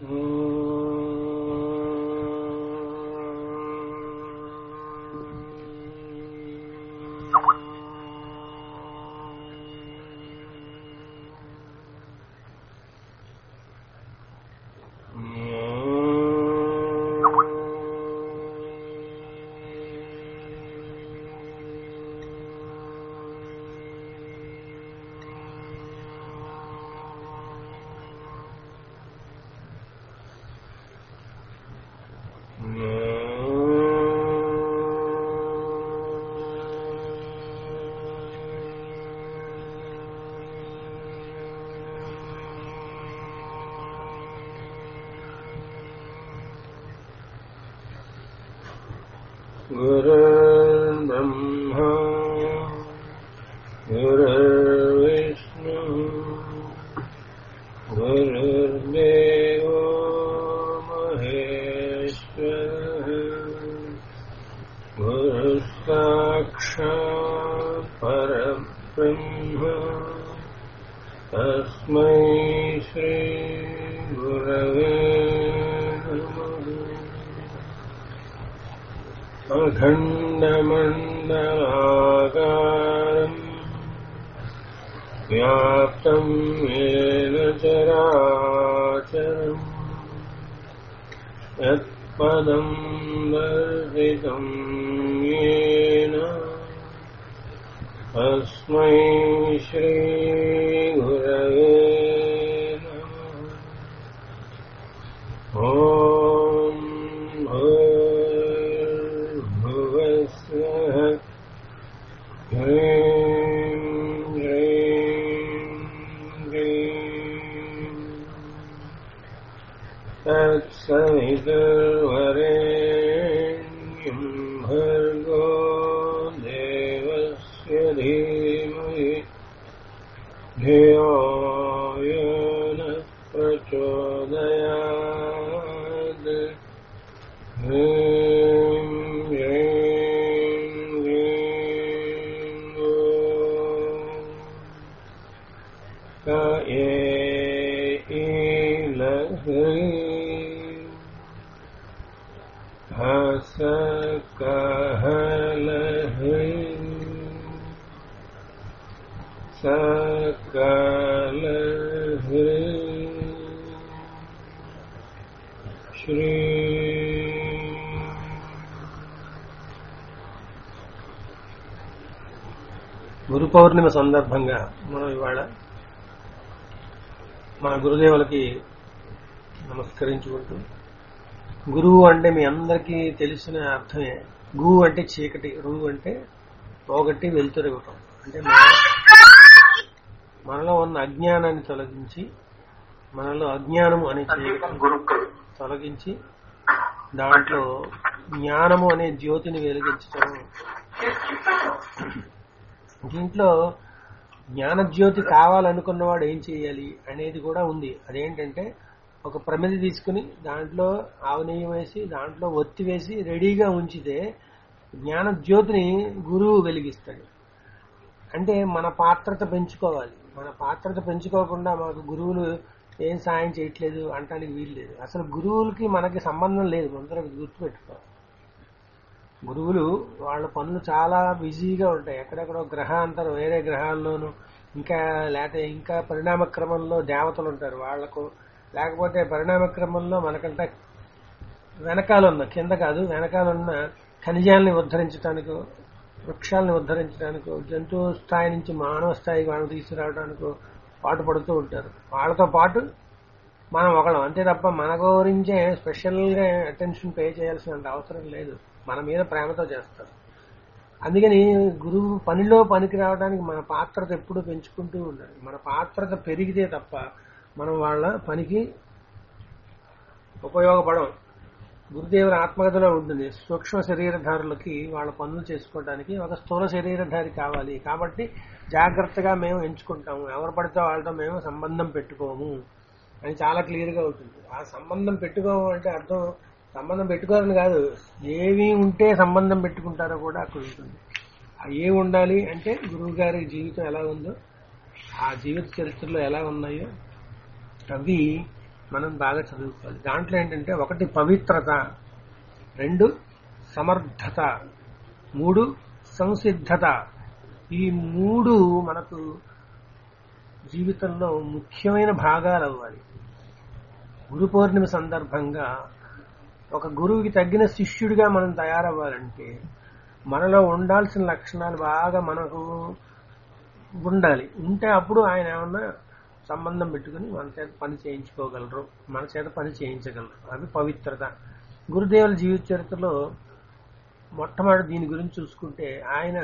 गुरुर्ब्रह्मा गुरुर्विष्णु गुरुर्देवो महेश्वरः गुरुसाक्षात् परब्रह्म तस्मै श्रीगुरवे नमः अखण्डमण्डलाकारम् व्याप्तम् येन चराचरम् यत्पदम् दर्शितम् येन तस्मै श्रीगुरवे नमः ॐ भूर्भुवस्वः ह्रीं ह्रीं ह्रीं तत्सवितुर्वरेण्यं भर्गो देवस्य धीमहि धियो यो नः प्रचोदयात् ह्रीं ह्रीं ह्रीं ॐ क ईलह्रीं हस कहलह्रीं सकलह्रीं श्री గురు పౌర్ణిమ సందర్భంగా మనం ఇవాళ మన గురుదేవులకి నమస్కరించుకుంటూ గురువు అంటే మీ అందరికీ తెలిసిన అర్థమే గు అంటే చీకటి రువు అంటే పోగొట్టి వెలుతురివ్వటం అంటే మన- మనలో ఉన్న అజ్ఞానాన్ని తొలగించి మనలో అజ్ఞానము అనే చీకటి తొలగించి దాంట్లో జ్ఞానము అనే జ్యోతిని వెలిగించటం దీంట్లో జ్ఞానజ్యోతి కావాలనుకున్నవాడు ఏం చేయాలి అనేది కూడా ఉంది అదేంటంటే ఒక ప్రమిది తీసుకుని దాంట్లో ఆవు నెయ్యి వేసి దాంట్లో ఒత్తి వేసి రెడీగా ఉంచితే జ్ఞానజ్యోతిని గురువు వెలిగిస్తాడు అంటే మన పాత్రత పెంచుకోవాలి మన పాత్రత పెంచుకోకుండా మాకు గురువులు ఏం సాయం చేయట్లేదు అంటానికి వీలు లేదు అసలు గురువులకి మనకి సంబంధం లేదు అందరూ గుర్తుపెట్టుకోవాలి గురువులు వాళ్ళ పనులు చాలా బిజీగా ఉంటాయి ఎక్కడెక్కడో గ్రహాంతరం వేరే గ్రహాల్లోనూ ఇంకా లేకపోతే ఇంకా పరిణామ క్రమంలో దేవతలు ఉంటారు వాళ్లకు లేకపోతే పరిణామ క్రమంలో మనకంటే వెనకాల ఉన్న కింద కాదు వెనకాల ఉన్న ఖనిజాలని ఉద్ధరించడానికో వృక్షాలను ఉద్ధరించడానికో జంతువు స్థాయి నుంచి మానవ స్థాయికి వాళ్ళని తీసుకురావడానికో పాటుపడుతూ ఉంటారు వాళ్ళతో పాటు మనం ఒకళ్ళం అంతే తప్ప మన గురించే స్పెషల్గా అటెన్షన్ పే చేయాల్సినంత అవసరం లేదు మన మీద ప్రేమతో చేస్తారు అందుకని గురువు పనిలో పనికి రావడానికి మన పాత్రత ఎప్పుడూ పెంచుకుంటూ ఉండాలి మన పాత్రత పెరిగితే తప్ప మనం వాళ్ళ పనికి ఉపయోగపడం గురుదేవుల ఆత్మకథలో ఉంటుంది సూక్ష్మ శరీరధారులకి వాళ్ళ పనులు చేసుకోవడానికి ఒక స్థూల శరీరధారి కావాలి కాబట్టి జాగ్రత్తగా మేము ఎంచుకుంటాము ఎవరు పడితే వాళ్ళతో మేము సంబంధం పెట్టుకోము అని చాలా క్లియర్గా ఉంటుంది ఆ సంబంధం పెట్టుకోము అంటే అర్థం సంబంధం పెట్టుకోవాలని కాదు ఏవి ఉంటే సంబంధం పెట్టుకుంటారో కూడా అక్కడ ఉంటుంది ఆ ఏ ఉండాలి అంటే గురువు గారి జీవితం ఎలా ఉందో ఆ జీవిత చరిత్రలో ఎలా ఉన్నాయో అవి మనం బాగా చదువుకోవాలి దాంట్లో ఏంటంటే ఒకటి పవిత్రత రెండు సమర్థత మూడు సంసిద్ధత ఈ మూడు మనకు జీవితంలో ముఖ్యమైన భాగాలు అవ్వాలి గురు పౌర్ణమి సందర్భంగా ఒక గురువుకి తగ్గిన శిష్యుడిగా మనం తయారవ్వాలంటే మనలో ఉండాల్సిన లక్షణాలు బాగా మనకు ఉండాలి ఉంటే అప్పుడు ఆయన ఏమన్నా సంబంధం పెట్టుకుని మన చేత పని చేయించుకోగలరు మన చేత పని చేయించగలరు అది పవిత్రత గురుదేవుల జీవిత చరిత్రలో మొట్టమొదటి దీని గురించి చూసుకుంటే ఆయన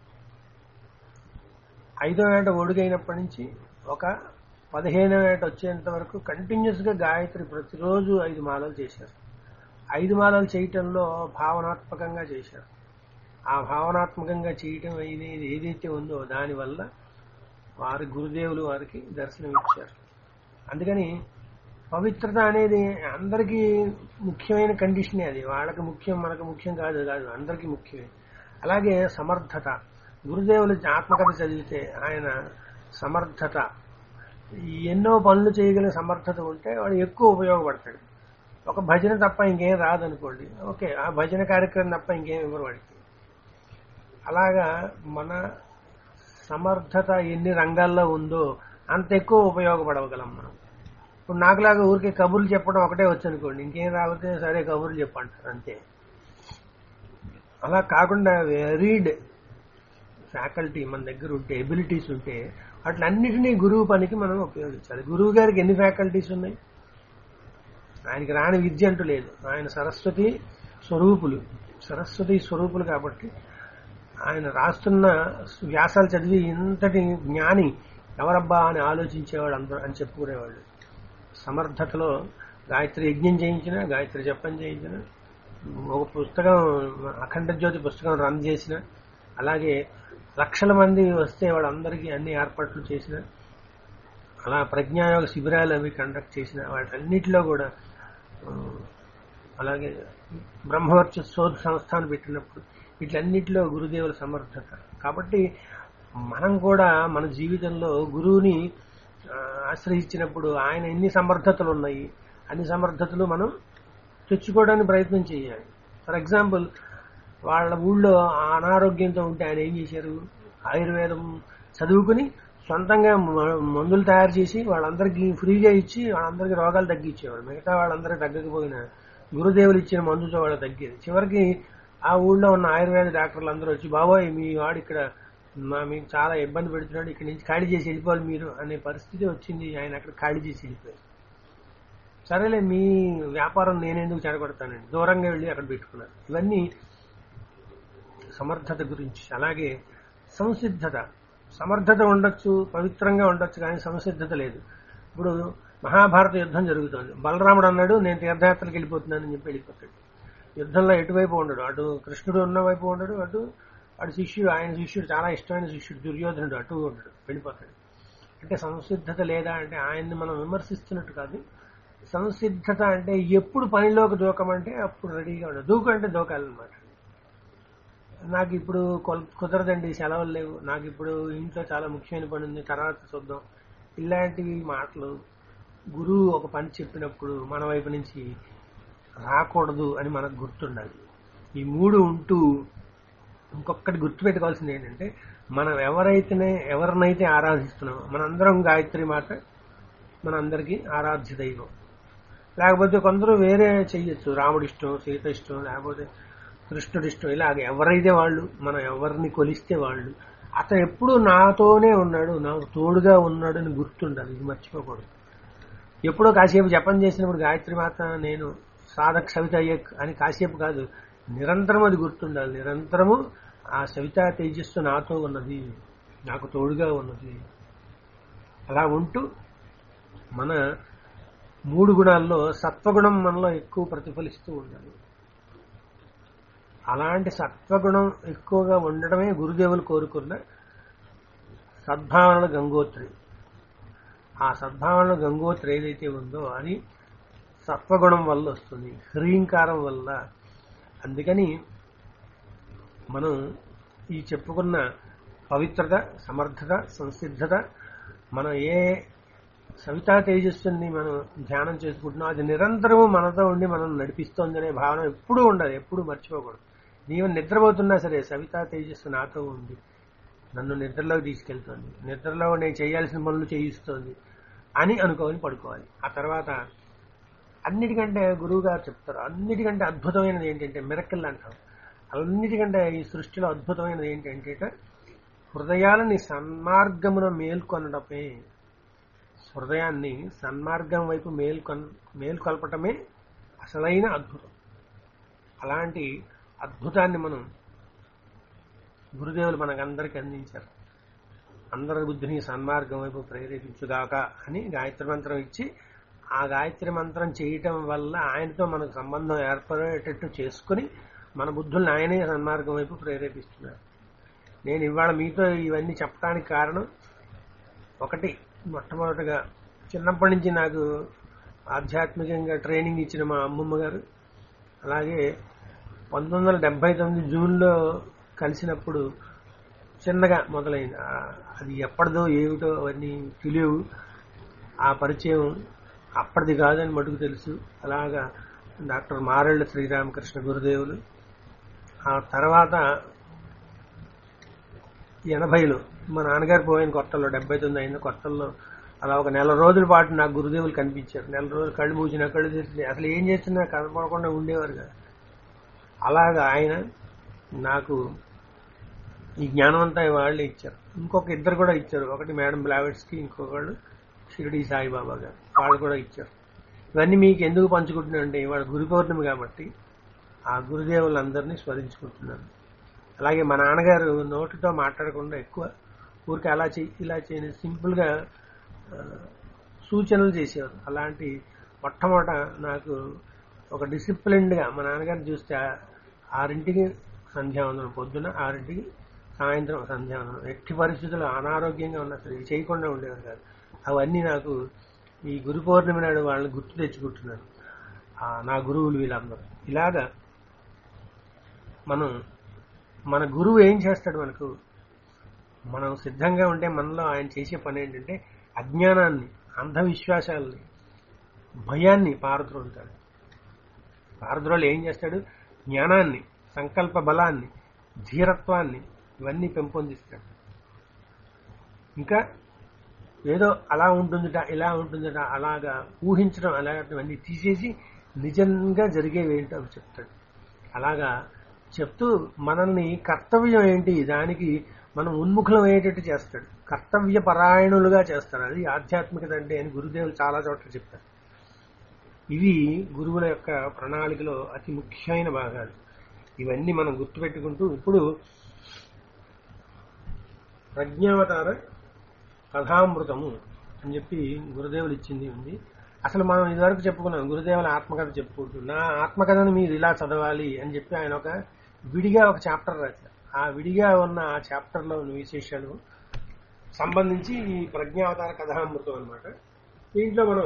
ఐదో ఏట ఒడుగైనప్పటి నుంచి ఒక పదిహేనో ఏట వచ్చేంత వరకు కంటిన్యూస్ గా గాయత్రి ప్రతిరోజు ఐదు మాలలు చేశారు ఐదు మాలలు చేయటంలో భావనాత్మకంగా చేశారు ఆ భావనాత్మకంగా చేయటం అనేది ఏదైతే ఉందో దానివల్ల వారి గురుదేవులు వారికి దర్శనం ఇచ్చారు అందుకని పవిత్రత అనేది అందరికీ ముఖ్యమైన కండిషనే అది వాళ్ళకి ముఖ్యం మనకు ముఖ్యం కాదు కాదు అందరికీ ముఖ్యమే అలాగే సమర్థత గురుదేవులు ఆత్మకథ చదివితే ఆయన సమర్థత ఈ ఎన్నో పనులు చేయగలిగిన సమర్థత ఉంటే వాడు ఎక్కువ ఉపయోగపడతాడు ఒక భజన తప్ప ఇంకేం రాదనుకోండి ఓకే ఆ భజన కార్యక్రమం తప్ప ఇంకేం ఇవ్వరు వాడికి అలాగా మన సమర్థత ఎన్ని రంగాల్లో ఉందో అంత ఎక్కువ ఉపయోగపడగలం మనం ఇప్పుడు నాకులాగా ఊరికే కబుర్లు చెప్పడం ఒకటే వచ్చనుకోండి ఇంకేం రాకపోతే సరే కబుర్లు చెప్పంటారు అంతే అలా కాకుండా వెరీడ్ ఫ్యాకల్టీ మన దగ్గర ఉంటే ఎబిలిటీస్ ఉంటే అట్లన్నిటినీ గురువు పనికి మనం ఉపయోగించాలి గురువు గారికి ఎన్ని ఫ్యాకల్టీస్ ఉన్నాయి ఆయనకి రాని విద్య అంటూ లేదు ఆయన సరస్వతి స్వరూపులు సరస్వతి స్వరూపులు కాబట్టి ఆయన రాస్తున్న వ్యాసాలు చదివి ఇంతటి జ్ఞాని ఎవరబ్బా అని ఆలోచించేవాడు అందరూ అని చెప్పుకునేవాళ్ళు సమర్థతలో గాయత్రి యజ్ఞం చేయించిన గాయత్రి జపం చేయించిన ఒక పుస్తకం అఖండ జ్యోతి పుస్తకం రన్ చేసిన అలాగే లక్షల మంది వస్తే వాళ్ళందరికీ అన్ని ఏర్పాట్లు చేసిన అలా ప్రజ్ఞాయోగ శిబిరాలు అవి కండక్ట్ చేసిన వాటన్నిటిలో కూడా ఆ, అలాగే బ్రహ్మవర్చ శోధ సంస్థాన్ని పెట్టినప్పుడు వీటన్నిటిలో గురుదేవుల సమర్థత కాబట్టి మనం కూడా మన జీవితంలో గురువుని ఆ, ఆశ్రయించినప్పుడు ఆయన ఎన్ని సమర్థతలు ఉన్నాయి అన్ని సమర్థతలు మనం తెచ్చుకోవడానికి ప్రయత్నం చేయాలి ఫర్ ఎగ్జాంపుల్ వాళ్ళ ఊళ్ళో అనారోగ్యంతో ఉంటే ఆయన ఏం చేశారు ఆయుర్వేదం చదువుకుని సొంతంగా మ- మందులు తయారు చేసి వాళ్ళందరికీ ఫ్రీగా ఇచ్చి వాళ్ళందరికీ రోగాలు తగ్గించేవాడు మిగతా వాళ్ళందరికీ తగ్గకపోయినా గురుదేవులు ఇచ్చిన మందుతో వాళ్ళు తగ్గేది చివరికి ఆ ఊళ్ళో ఉన్న ఆయుర్వేద డాక్టర్లు అందరూ వచ్చి బాబోయ్ మీ వాడు ఇక్కడ మా మీకు చాలా ఇబ్బంది పెడుతున్నాడు ఇక్కడ నుంచి ఖాళీ చేసి వెళ్ళిపోవాలి మీరు అనే పరిస్థితి వచ్చింది ఆయన అక్కడ ఖాళీ చేసి వెళ్ళిపోయారు సరేలే మీ వ్యాపారం నేనెందుకు చెడగొడతానండి దూరంగా వెళ్ళి అక్కడ పెట్టుకున్నాను ఇవన్నీ సమర్థత గురించి అలాగే సంసిద్ధత సమర్థత ఉండొచ్చు పవిత్రంగా ఉండొచ్చు కానీ సంసిద్ధత లేదు ఇప్పుడు మహాభారత యుద్ధం జరుగుతోంది బలరాముడు అన్నాడు నేను తీర్థయాత్రలకు వెళ్ళిపోతున్నానని చెప్పి వెళ్ళిపోతాడు యుద్ధంలో ఎటువైపు ఉండడు అటు కృష్ణుడు ఉన్న వైపు ఉండడు అటు అటు శిష్యుడు ఆయన శిష్యుడు చాలా ఇష్టమైన శిష్యుడు దుర్యోధనుడు అటు ఉండడు వెళ్ళిపోతాడు అంటే సంసిద్ధత లేదా అంటే ఆయన్ని మనం విమర్శిస్తున్నట్టు కాదు సంసిద్ధత అంటే ఎప్పుడు పనిలోకి దూకమంటే అప్పుడు రెడీగా ఉండదు దూకు అంటే దూకాలన్నమాట నాకు ఇప్పుడు కొల్- కుదరదండి సెలవులు లేవు నాకు ఇప్పుడు ఇంట్లో చాలా ముఖ్యమైన పని ఉంది తర్వాత చూద్దాం ఇలాంటివి మాటలు గురువు ఒక పని చెప్పినప్పుడు మన వైపు నుంచి రాకూడదు అని మనకు గుర్తుండాలి ఈ మూడు ఉంటూ ఇంకొకటి గుర్తుపెట్టుకోవాల్సింది ఏంటంటే మనం ఎవరైతేనే ఎవరినైతే ఆరాధిస్తున్నామో మనందరం గాయత్రి మాత మనందరికీ ఆరాధ్య దైవం లేకపోతే కొందరు వేరే చెయ్యొచ్చు రాముడి ఇష్టం సీత ఇష్టం లేకపోతే కృష్ణుడి ఇష్టం ఇలాగ ఎవరైతే వాళ్ళు మనం ఎవరిని కొలిస్తే వాళ్ళు అతను ఎప్పుడు నాతోనే ఉన్నాడు నాకు తోడుగా ఉన్నాడు అని గుర్తుండాలి ఇది మర్చిపోకూడదు ఎప్పుడో కాసేపు జపం చేసినప్పుడు గాయత్రి మాత నేను సాధక్ సవిత అయ్యక్ అని కాసేపు కాదు నిరంతరం అది గుర్తుండాలి నిరంతరము ఆ సవితా తేజస్సు నాతో ఉన్నది నాకు తోడుగా ఉన్నది అలా ఉంటూ మన మూడు గుణాల్లో సత్వగుణం మనలో ఎక్కువ ప్రతిఫలిస్తూ ఉండాలి అలాంటి సత్వగుణం ఎక్కువగా ఉండడమే గురుదేవులు కోరుకున్న సద్భావనల గంగోత్రి ఆ సద్భావనల గంగోత్రి ఏదైతే ఉందో అది సత్వగుణం వల్ల వస్తుంది హ్రీంకారం వల్ల అందుకని మనం ఈ చెప్పుకున్న పవిత్రత సమర్థత సంసిద్ధత మనం ఏ సవితా తేజస్సుని మనం ధ్యానం చేసుకుంటున్నాం అది నిరంతరము మనతో ఉండి మనం నడిపిస్తోంది అనే భావన ఎప్పుడూ ఉండాలి ఎప్పుడూ మర్చిపోకూడదు నీవు నిద్రపోతున్నా సరే సవితా తేజస్సు నాతో ఉంది నన్ను నిద్రలోకి తీసుకెళ్తోంది నిద్రలో నేను చేయాల్సిన పనులు చేయిస్తోంది అని అనుకోని పడుకోవాలి ఆ తర్వాత అన్నిటికంటే గురువు గారు చెప్తారు అన్నిటికంటే అద్భుతమైనది ఏంటంటే మిరకల్ అంటాం అన్నిటికంటే ఈ సృష్టిలో అద్భుతమైనది ఏంటంటే హృదయాలని సన్మార్గమున మేల్కొనడమే హృదయాన్ని సన్మార్గం వైపు మేల్కొన్ మేల్కొల్పటమే అసలైన అద్భుతం అలాంటి అద్భుతాన్ని మనం గురుదేవులు మనకందరికి అందించారు అందరి బుద్ధిని సన్మార్గం వైపు ప్రేరేపించుగాక అని గాయత్రి మంత్రం ఇచ్చి ఆ గాయత్రి మంత్రం చేయటం వల్ల ఆయనతో మనకు సంబంధం ఏర్పడేటట్టు చేసుకుని మన బుద్ధుల్ని ఆయనే సన్మార్గం వైపు ప్రేరేపిస్తున్నారు నేను ఇవాళ మీతో ఇవన్నీ చెప్పడానికి కారణం ఒకటి మొట్టమొదటిగా చిన్నప్పటి నుంచి నాకు ఆధ్యాత్మికంగా ట్రైనింగ్ ఇచ్చిన మా అమ్మమ్మ గారు అలాగే పంతొమ్మిది వందల డెబ్బై తొమ్మిది జూన్లో కలిసినప్పుడు చిన్నగా మొదలైంది ఆ, అది ఎప్పటిదో ఏమిటో అవన్నీ తెలియవు ఆ పరిచయం అప్పటిది కాదని మటుకు తెలుసు అలాగా డాక్టర్ మారెళ్ళ శ్రీరామకృష్ణ గురుదేవులు ఆ తర్వాత ఎనభైలో మా నాన్నగారు పోయిన కొత్తలో డెబ్బై తొమ్మిది అయిన కొత్తల్లో అలా ఒక నెల రోజుల పాటు నాకు గురుదేవులు కనిపించారు నెల రోజులు కళ్ళు మూసిన కళ్ళు తెరిచి అసలు ఏం చేస్తున్నా కనపడకుండా ఉండేవారు కదా అలాగా ఆయన నాకు ఈ జ్ఞానం అంతా వాళ్ళే ఇచ్చారు ఇంకొక ఇద్దరు కూడా ఇచ్చారు ఒకటి మేడం బ్లావెట్స్కి ఇంకొకళ్ళు షిరిడి సాయిబాబా గారు వాళ్ళు కూడా ఇచ్చారు ఇవన్నీ మీకు ఎందుకు పంచుకుంటున్నాను అంటే ఇవాళ గురు పౌర్ణమి కాబట్టి ఆ గురుదేవులందరినీ స్మరించుకుంటున్నాను అలాగే మా నాన్నగారు నోటితో మాట్లాడకుండా ఎక్కువ ఊరికి అలా చెయ్యి ఇలా చేయని సింపుల్గా ఆ, సూచనలు చేసేవారు అలాంటి మొట్టమొదట నాకు ఒక డిసిప్లిన్డ్గా మా నాన్నగారిని చూస్తే ఆ- ఆరింటికి సంధ్యావందనం పొద్దున ఆరింటికి సాయంత్రం సంధ్యావందనం ఎట్టి పరిస్థితుల్లో అనారోగ్యంగా ఉన్న సరే ఇవి చేయకుండా ఉండేవారు కాదు అవన్నీ నాకు ఈ గురు పౌర్ణమి నాడు వాళ్ళని గుర్తు తెచ్చుకుంటున్నాను ఆ, నా గురువులు వీళ్ళందరూ ఇలాగా మనం మన గురువు ఏం చేస్తాడు మనకు మనం సిద్ధంగా ఉంటే మనలో ఆయన చేసే పని ఏంటంటే అజ్ఞానాన్ని అంధవిశ్వాసాలని భయాన్ని పారద్రోలుతాడు పారద్రోలు ఏం చేస్తాడు జ్ఞానాన్ని సంకల్ప బలాన్ని ధీరత్వాన్ని ఇవన్నీ పెంపొందిస్తాడు ఇంకా ఏదో అలా ఉంటుందిట ఇలా ఉంటుందిట అలాగా ఊహించడం అలాంటివన్నీ తీసేసి నిజంగా జరిగేవి ఏంటో అవి చెప్తాడు అలాగా చెప్తూ మనల్ని కర్తవ్యం ఏంటి దానికి మనం ఉన్ముఖులం అయ్యేటట్టు చేస్తాడు కర్తవ్య పరాయణులుగా చేస్తాడు అది ఆధ్యాత్మికత అంటే అని గురుదేవులు చాలా చోట్ల చెప్పారు ఇవి గురువుల యొక్క ప్రణాళికలో అతి ముఖ్యమైన భాగాలు ఇవన్నీ మనం గుర్తుపెట్టుకుంటూ ఇప్పుడు ప్రజ్ఞావతార కథామృతము అని చెప్పి గురుదేవులు ఇచ్చింది ఉంది అసలు మనం ఇదివరకు చెప్పుకున్నాం గురుదేవుల ఆత్మకథ చెప్పుకుంటూ నా ఆత్మకథను మీరు ఇలా చదవాలి అని చెప్పి ఆయన ఒక విడిగా ఒక చాప్టర్ రాశారు ఆ విడిగా ఉన్న ఆ చాప్టర్లో ఉన్న విశేషాలు సంబంధించి ఈ ప్రజ్ఞావతార కథామృతం అన్నమాట దీంట్లో మనం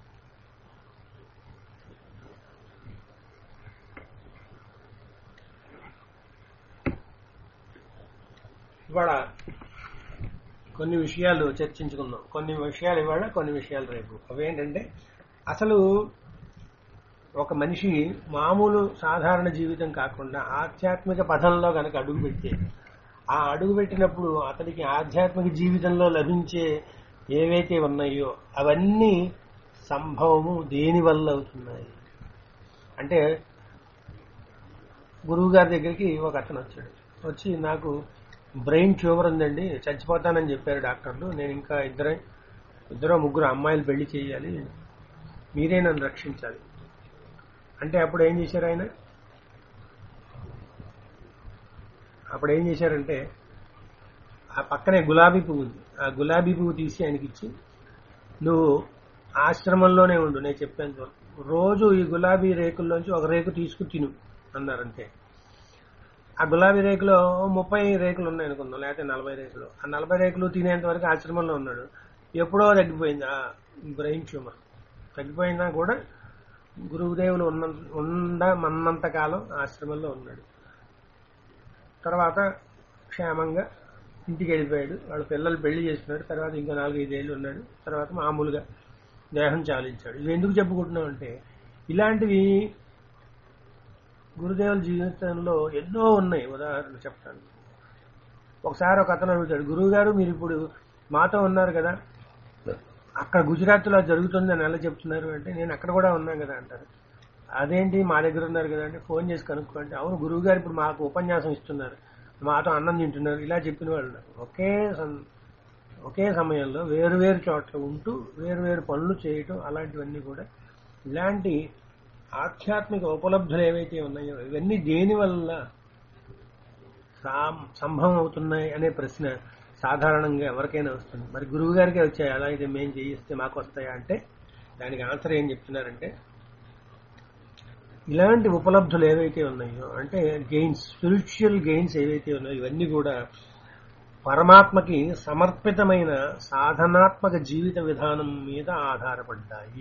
ఇవాళ కొన్ని విషయాలు చర్చించుకుందాం కొన్ని విషయాలు ఇవాళ కొన్ని విషయాలు రేపు అవేంటంటే అసలు ఒక మనిషి మామూలు సాధారణ జీవితం కాకుండా ఆధ్యాత్మిక పథంలో కనుక అడుగు పెడితే ఆ అడుగు పెట్టినప్పుడు అతడికి ఆధ్యాత్మిక జీవితంలో లభించే ఏవైతే ఉన్నాయో అవన్నీ సంభవము దేని వల్ల అవుతున్నాయి అంటే గురువు గారి దగ్గరికి ఒక అతను వచ్చాడు వచ్చి నాకు బ్రెయిన్ ట్యూమర్ ఉందండి చచ్చిపోతానని చెప్పారు డాక్టర్లు నేను ఇంకా ఇద్దరే ఇద్దరు ముగ్గురు అమ్మాయిలు పెళ్లి చేయాలి మీరే నన్ను రక్షించాలి అంటే అప్పుడు ఏం చేశారు ఆయన అప్పుడు ఏం చేశారంటే ఆ పక్కనే గులాబీ పువ్వు ఉంది ఆ గులాబీ పువ్వు తీసి ఆయనకి ఇచ్చి నువ్వు ఆశ్రమంలోనే ఉండు నేను చెప్పేంత వరకు రోజు ఈ గులాబీ రేకుల్లోంచి ఒక రేకు తీసుకుని తిను అన్నారంటే ఆ గులాబీ రేకులో ముప్పై రేకులు ఉన్నాయి అనుకుందాం లేకపోతే నలభై రేకులు ఆ నలభై రేకులు తినేంత వరకు ఆశ్రమంలో ఉన్నాడు ఎప్పుడో తగ్గిపోయింది ఆ బ్రెయిన్ ట్యూమర్ తగ్గిపోయినా కూడా గురువుదేవులు ఉన్న ఉండమన్నంత కాలం ఆశ్రమంలో ఉన్నాడు తర్వాత క్షేమంగా ఇంటికి వెళ్ళిపోయాడు వాళ్ళ పిల్లలు పెళ్లి చేస్తున్నాడు తర్వాత ఇంకో నాలుగైదేళ్ళు ఉన్నాడు తర్వాత మామూలుగా దేహం చాలించాడు ఇవి ఎందుకు చెప్పుకుంటున్నాం అంటే ఇలాంటివి గురుదేవుల జీవితంలో ఎన్నో ఉన్నాయి ఉదాహరణ చెప్తాను ఒకసారి ఒక అతను అడుగుతాడు గురువు గారు మీరు ఇప్పుడు మాతో ఉన్నారు కదా అక్కడ గుజరాత్లో జరుగుతుంది అని ఎలా చెప్తున్నారు అంటే నేను అక్కడ కూడా ఉన్నాను కదా అంటారు అదేంటి మా దగ్గర ఉన్నారు కదా అంటే ఫోన్ చేసి కనుక్కో అంటే అవును గురువు గారు ఇప్పుడు మాకు ఉపన్యాసం ఇస్తున్నారు మాతో అన్నం తింటున్నారు ఇలా చెప్పిన వాళ్ళు ఉన్నారు. ఒకే సం- ఒకే సమయంలో వేరు వేరు చోట్ల ఉంటూ వేరు వేరు పనులు చేయటం అలాంటివన్నీ కూడా ఇలాంటి ఆధ్యాత్మిక ఉపలబ్ధులు ఏవైతే ఉన్నాయో ఇవన్నీ దేని వల్ల సాం- సంభవం అవుతున్నాయి అనే ప్రశ్న సాధారణంగా ఎవరికైనా వస్తుంది మరి గురువు గారికే వచ్చాయి అలా అయితే మేము చేయిస్తే మాకు వస్తాయా అంటే దానికి ఆన్సర్ ఏం చెప్తున్నారంటే ఇలాంటి ఉపలబ్ధులు ఏవైతే ఉన్నాయో అంటే గెయిన్స్ స్పిరిచువల్ గెయిన్స్ ఏవైతే ఉన్నాయో ఇవన్నీ కూడా పరమాత్మకి సమర్పితమైన సాధనాత్మక జీవిత విధానం మీద ఆధారపడ్డాయి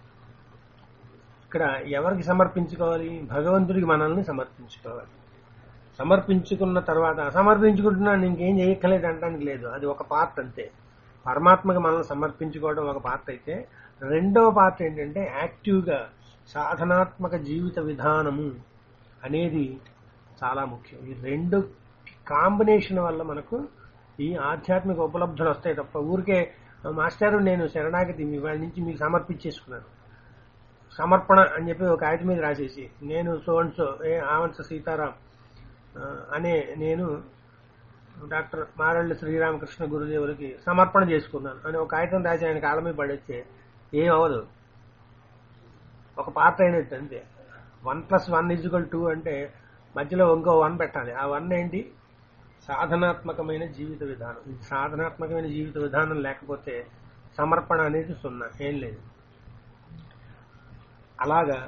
ఇక్కడ ఎవరికి సమర్పించుకోవాలి భగవంతుడికి మనల్ని సమర్పించుకోవాలి సమర్పించుకున్న తర్వాత సమర్పించుకుంటున్నాను ఇంకేం చేయక్కలేదు అంటానికి లేదు అది ఒక పార్ట్ అంతే పరమాత్మకి మనల్ని సమర్పించుకోవడం ఒక పార్ట్ అయితే రెండవ పార్ట్ ఏంటంటే యాక్టివ్గా సాధనాత్మక జీవిత విధానము అనేది చాలా ముఖ్యం ఈ రెండు కాంబినేషన్ వల్ల మనకు ఈ ఆధ్యాత్మిక ఉపలబ్ధులు వస్తాయి తప్ప ఊరికే మాస్టారు నేను శరణాగతి ఇవాళ నుంచి మీకు సమర్పించేసుకున్నాను సమర్పణ అని చెప్పి ఒక కాగితం మీద రాసేసి నేను సో అండ్ సో ఏ ఆవంత సీతారాం ఆ, అనే నేను డాక్టర్ మారళ్ళ శ్రీరామకృష్ణ గురుదేవులకి సమర్పణ చేసుకున్నాను అని ఒక కాగితం రాసి ఆయన కాళ్ళ మీద పడేస్తే ఏం అవ్వదు ఒక పార్ట్ అయినట్టు అంతే one plus one equal two అంటే మధ్యలో ఇంకో వన్ పెట్టాలి ఆ వన్ ఏంటి సాధనాత్మకమైన జీవిత విధానం ఈ సాధనాత్మకమైన జీవిత విధానం లేకపోతే సమర్పణ అనేది సున్నా ఏం లేదు అలాగా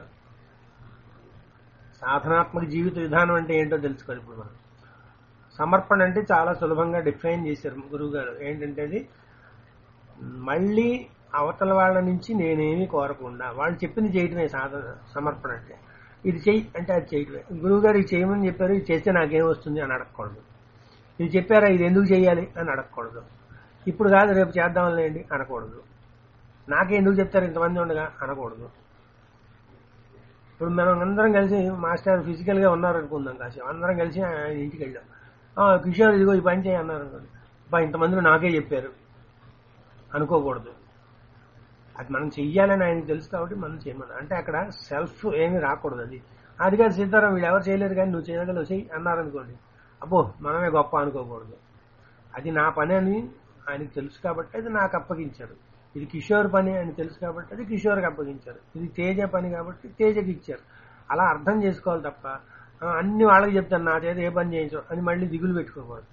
సాధనాత్మక జీవిత విధానం అంటే ఏంటో తెలుసుకోవాలి ఇప్పుడు మనం సమర్పణ అంటే చాలా సులభంగా డిఫైన్ చేశారు గురువు గారు ఏంటంటే అది మళ్ళీ అవతల వాళ్ళ నుంచి నేనేమి కోరకుండా వాళ్ళు చెప్పింది చేయటమే సాధన సమర్పణ అంటే ఇది చెయ్యి అంటే అది చేయటమే గురువు గారు ఇది చేయమని చెప్పారు ఇది చేస్తే నాకేం వస్తుంది అని అడగకూడదు ఇది చెప్పారా ఇది ఎందుకు చేయాలి అని అడగకూడదు ఇప్పుడు కాదు రేపు చేద్దాంలేండి అనకూడదు నాకే ఎందుకు చెప్తారు ఇంతమంది ఉండగా అనకూడదు ఇప్పుడు మనం అందరం కలిసి మాస్టర్ ఫిజికల్ గా ఉన్నారు అనుకుందాం కాసేపు అందరం కలిసి ఆయన ఇంటికి వెళ్ళాం "ఆ, కిషోర్ ఇదిగో ఈ పని చేయి అన్నారు అనుకోండి బా ఇంతమంది నాకే చెప్పారు అనుకోకూడదు అది మనం చెయ్యాలని ఆయనకు తెలుసు కాబట్టి మనం చేయమని అంటే అక్కడ సెల్ఫ్ ఏమీ రాకూడదు అది అది కాదు సీతారాం వీళ్ళు ఎవరు చేయలేరు కానీ నువ్వు చేయగలవు చెయ్యి అన్నారనుకోండి అబ్బో మనమే గొప్ప అనుకోకూడదు అది నా పని అని ఆయనకు తెలుసు కాబట్టి అది నాకు అప్పగించారు ఇది కిషోర్ పని అని తెలుసు కాబట్టి అది కిషోర్కి అప్పగించారు ఇది తేజ పని కాబట్టి తేజకి ఇచ్చారు అలా అర్థం చేసుకోవాలి తప్ప "ఆ, అన్ని వాళ్ళకి చెప్తాను నా చేత ఏ పని చేయించు అని మళ్ళీ దిగులు పెట్టుకోకూడదు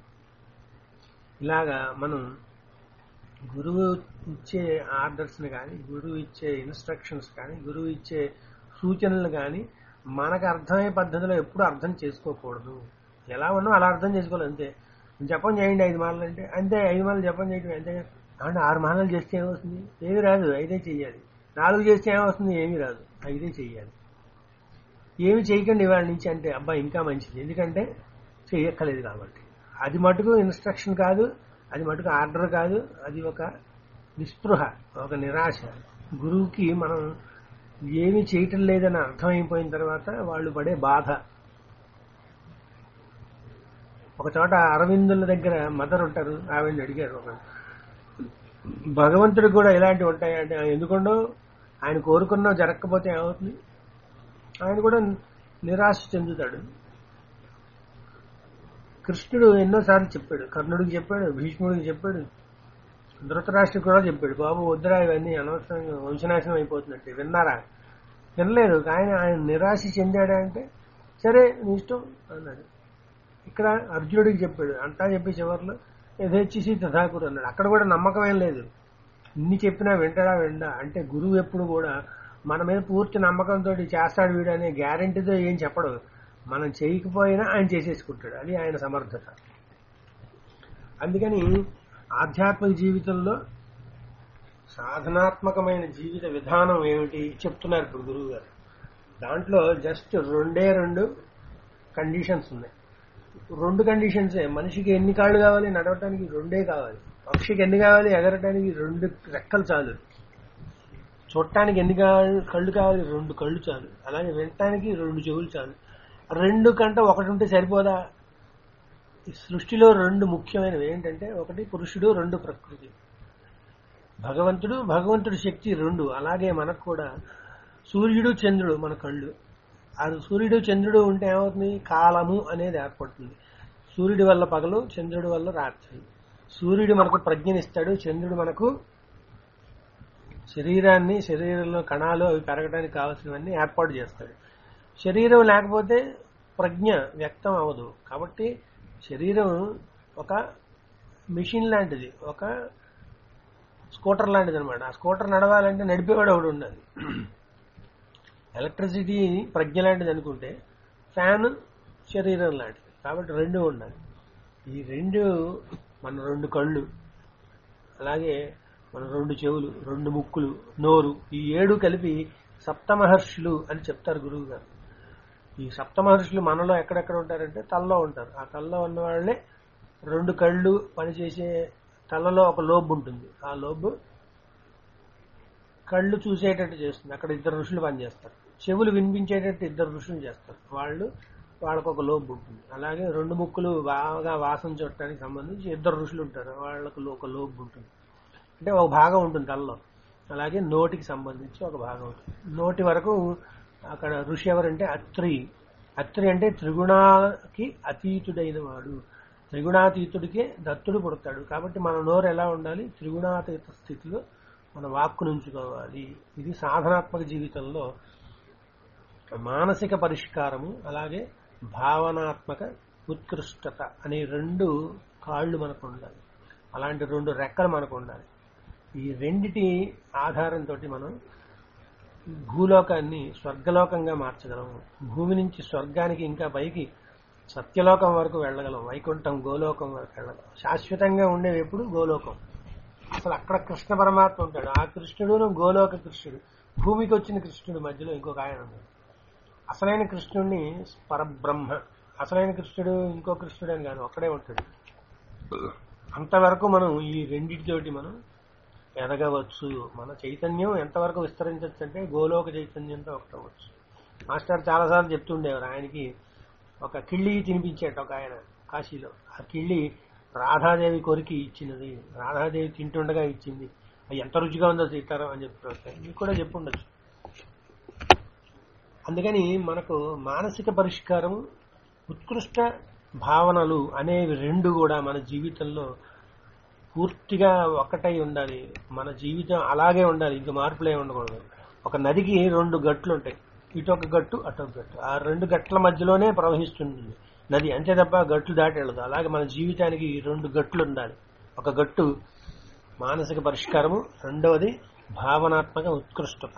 ఇలాగా మనం గురువు ఇచ్చే ఆర్డర్స్ని కానీ గురువు ఇచ్చే ఇన్స్ట్రక్షన్స్ కానీ గురువు ఇచ్చే సూచనలు కానీ మనకు అర్థమయ్యే పద్ధతిలో ఎప్పుడు అర్థం చేసుకోకూడదు ఎలా ఉన్నాం అలా అర్థం చేసుకోవాలి అంతే జపం చేయండి ఐదు మాలలు అంటే అంతే ఐదు మాలలు జపం చేయడం అంతే అంటే ఆరు మాలలు చేస్తే ఏమవుతుంది ఏమి రాదు ఐదే చెయ్యాలి నాలుగు చేస్తే ఏమవుతుంది ఏమీ రాదు ఐదే చెయ్యాలి ఏమి చేయకండి ఇవాళ నుంచి అంటే అబ్బా ఇంకా మంచిది ఎందుకంటే చెయ్యక్కలేదు కాబట్టి అది మటుకు ఇన్స్ట్రక్షన్ కాదు అది మటుకు ఆర్డర్ కాదు అది ఒక నిస్పృహ ఒక నిరాశ గురువుకి మనం ఏమీ చేయటం లేదని అర్థమైపోయిన తర్వాత వాళ్ళు పడే బాధ ఒక చోట అరవిందుల దగ్గర మదర్ ఉంటారు ఆవిడని అడిగారు ఒక భగవంతుడికి కూడా ఇలాంటివి ఉంటాయంటే ఎందుకుండో ఆయన కోరుకున్నా జరగకపోతే ఏమవుతుంది ఆయన కూడా నిరాశ చెందుతాడు కృష్ణుడు ఎన్నోసార్లు చెప్పాడు కర్ణుడికి చెప్పాడు భీష్ముడికి చెప్పాడు ధృతరాష్ట్రుడికి కూడా చెప్పాడు బాబు వద్దురా ఇవన్నీ అనవసరంగా వంశనాశనం అయిపోతున్నట్టు విన్నారా వినలేదు కానీ ఆయన నిరాశ చెందాడా అంటే సరే నీ ఇష్టం అన్నాడు ఇక్కడ అర్జునుడికి చెప్పాడు అంతా చెప్పి చివరిలో యథేచ్ఛసి తథాకురు అన్నాడు అక్కడ కూడా నమ్మకం ఏం లేదు ఇన్ని చెప్పినా వింటాడా విండా అంటే గురువు ఎప్పుడు కూడా మన మీద పూర్తి నమ్మకంతో చేస్తాడు వీడు అనే గ్యారంటీతో ఏం చెప్పడు మనం చేయకపోయినా ఆయన చేసేసుకుంటాడు అది ఆయన సమర్థత అందుకని ఆధ్యాత్మిక జీవితంలో సాధనాత్మకమైన జీవిత విధానం ఏమిటి చెప్తున్నారు ఇప్పుడు గురువు గారు దాంట్లో జస్ట్ రెండే రెండు కండిషన్స్ ఉన్నాయి రెండు కండిషన్సే మనిషికి ఎన్ని కాళ్ళు కావాలి నడవటానికి రెండే కావాలి పక్షికి ఎన్ని కావాలి ఎగరటానికి రెండు రెక్కలు చాలు చూడటానికి ఎన్ని కావాలి కళ్ళు కావాలి రెండు కళ్ళు చాలు అలాగే వినటానికి రెండు చెవులు చాలు రెండు కంటే ఒకటి ఉంటే సరిపోదా ఈ సృష్టిలో రెండు ముఖ్యమైనవి ఏంటంటే ఒకటి పురుషుడు రెండు ప్రకృతి భగవంతుడు భగవంతుడి శక్తి రెండు అలాగే మనకు కూడా సూర్యుడు చంద్రుడు మన కళ్ళు అది సూర్యుడు చంద్రుడు ఉంటే ఏమవుతుంది కాలము అనేది ఏర్పడుతుంది సూర్యుడి వల్ల పగలు చంద్రుడి వల్ల రాత్రి సూర్యుడు మనకు ప్రజ్ఞనిస్తాడు చంద్రుడు మనకు శరీరాన్ని శరీరంలో కణాలు అవి పెరగడానికి కావాల్సినవన్నీ ఏర్పాటు చేస్తాడు శరీరం లేకపోతే ప్రజ్ఞ వ్యక్తం అవ్వదు కాబట్టి శరీరం ఒక మిషన్ లాంటిది ఒక స్కూటర్ లాంటిది అనమాట ఆ స్కూటర్ నడవాలంటే నడిపేవాడు ఒకడు ఉండాలి ఎలక్ట్రిసిటీ ప్రజ్ఞ లాంటిది అనుకుంటే ఫ్యాన్ శరీరం లాంటిది కాబట్టి రెండు ఉండాలి ఈ రెండు మన రెండు కళ్ళు అలాగే మన రెండు చెవులు రెండు ముక్కులు నోరు ఈ ఏడు కలిపి సప్తమహర్షులు అని చెప్తారు గురువు గారు ఈ సప్తమహర్షులు మనలో ఎక్కడెక్కడ ఉంటారంటే తలలో ఉంటారు ఆ తలలో ఉన్న వాళ్ళే రెండు కళ్ళు పనిచేసే తలలో ఒక లోబ్ ఉంటుంది ఆ లోబ్ కళ్ళు చూసేటట్టు చేస్తుంది అక్కడ ఇద్దరు ఋషులు పనిచేస్తారు చెవులు వినిపించేటట్టు ఇద్దరు ఋషులు చేస్తారు వాళ్ళు వాళ్ళకు ఒక లోబ్ ఉంటుంది అలాగే రెండు ముక్కులు బాగా వాసన చూడటానికి సంబంధించి ఇద్దరు ఋషులు ఉంటారు వాళ్ళకు ఒక లోబ్ ఉంటుంది అంటే ఒక భాగం ఉంటుంది తలలో అలాగే నోటికి సంబంధించి ఒక భాగం ఉంటుంది నోటి వరకు అక్కడ ఋషి ఎవరంటే అత్రి అత్రి అంటే త్రిగుణాకి అతీతుడైన వాడు త్రిగుణాతీతుడికే దత్తుడు పుడతాడు కాబట్టి మన నోరు ఎలా ఉండాలి త్రిగుణాతీత స్థితిలో మన వాక్కు నుంచుకోవాలి ఇది సాధనాత్మక జీవితంలో మానసిక పరిష్కారము అలాగే భావనాత్మక ఉత్కృష్టత అనే రెండు కాళ్ళు మనకు ఉండాలి అలాంటి రెండు రెక్కలు మనకు ఉండాలి ఈ రెండిటి ఆధారంతో మనం భూలోకాన్ని స్వర్గలోకంగా మార్చగలము భూమి నుంచి స్వర్గానికి ఇంకా పైకి సత్యలోకం వరకు వెళ్ళగలం వైకుంఠం గోలోకం వరకు వెళ్ళగలం శాశ్వతంగా ఉండేది ఎప్పుడు గోలోకం అసలు అక్కడ కృష్ణ పరమాత్మ ఉంటాడు ఆ కృష్ణుడు గోలోక కృష్ణుడు భూమికి వచ్చిన కృష్ణుడు మధ్యలో ఇంకొక ఆయన ఉన్నాడు అసలైన కృష్ణుడిని పరబ్రహ్మ అసలైన కృష్ణుడు ఇంకో కృష్ణుడు అని కాదు ఒక్కడే ఉంటాడు అంతవరకు మనం ఈ రెండింటితోటి మనం ఎదగవచ్చు మన చైతన్యం ఎంతవరకు విస్తరించవచ్చు అంటే గోలోక చైతన్యంతో ఒకటవచ్చు మాస్టర్ చాలాసార్లు చెప్తుండేవారు ఆయనకి ఒక కిళ్ళి తినిపించేట ఒక ఆయన కాశీలో ఆ కిళ్ళి రాధాదేవి కొరికి ఇచ్చినది రాధాదేవి తింటుండగా ఇచ్చింది అది ఎంత రుచిగా ఉందో సీతారాం అని చెప్పి మీకు కూడా చెప్పుండొచ్చు అందుకని మనకు మానసిక పరిష్కారం ఉత్కృష్ట భావనలు అనేవి రెండు కూడా మన జీవితంలో పూర్తిగా ఒక్కటై ఉండాలి మన జీవితం అలాగే ఉండాలి ఇంక మార్పులే ఉండకూడదు ఒక నదికి రెండు గట్లు ఉంటాయి ఇటు ఒక గట్టు అటు ఒక గట్టు ఆ రెండు గట్ల మధ్యలోనే ప్రవహిస్తుంది నది అంతే తప్ప గట్లు దాటి వెళ్ళదు అలాగే మన జీవితానికి ఈ రెండు గట్లు ఉండాలి ఒక గట్టు మానసిక పరిష్కారము రెండవది భావనాత్మక ఉత్కృష్టత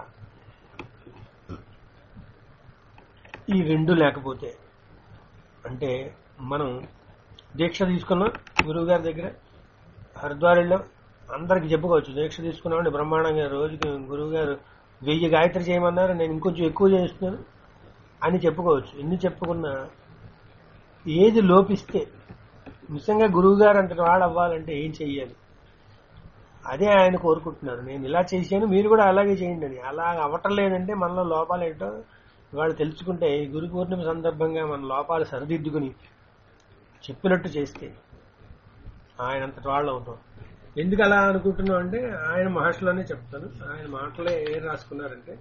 ఈ రెండు లేకపోతే అంటే మనం దీక్ష తీసుకున్నాం గురువు గారి దగ్గర హరిద్వార్ వెళ్ళాం అందరికి చెప్పుకోవచ్చు దీక్ష తీసుకున్నామండి బ్రహ్మాండంగా రోజుకి గురువు గారు వెయ్యి గాయత్రి చేయమన్నారు నేను ఇంకొంచెం ఎక్కువ చేస్తున్నాను అని చెప్పుకోవచ్చు ఎన్ని చెప్పుకున్నా ఏది లోపిస్తే నిజంగా గురువు గారు అంతటి వాడు అవ్వాలంటే ఏం చెయ్యాలి అదే ఆయన కోరుకుంటున్నారు నేను ఇలా చేశాను మీరు కూడా అలాగే చేయండి అని అలా అవ్వటం లేదంటే మనలో లోపాలు ఏంటో వాళ్ళు తెలుసుకుంటే ఈ గురు పూర్ణిమ సందర్భంగా మన లోపాలు సరిదిద్దుకుని చెప్పినట్టు చేస్తే ఆయన అంతటి వాళ్ళు అవుతాం ఎందుకు అలా అనుకుంటున్నాం అంటే ఆయన మహర్షులోనే చెప్తాను ఆయన మాటలే ఏం రాసుకున్నారంటే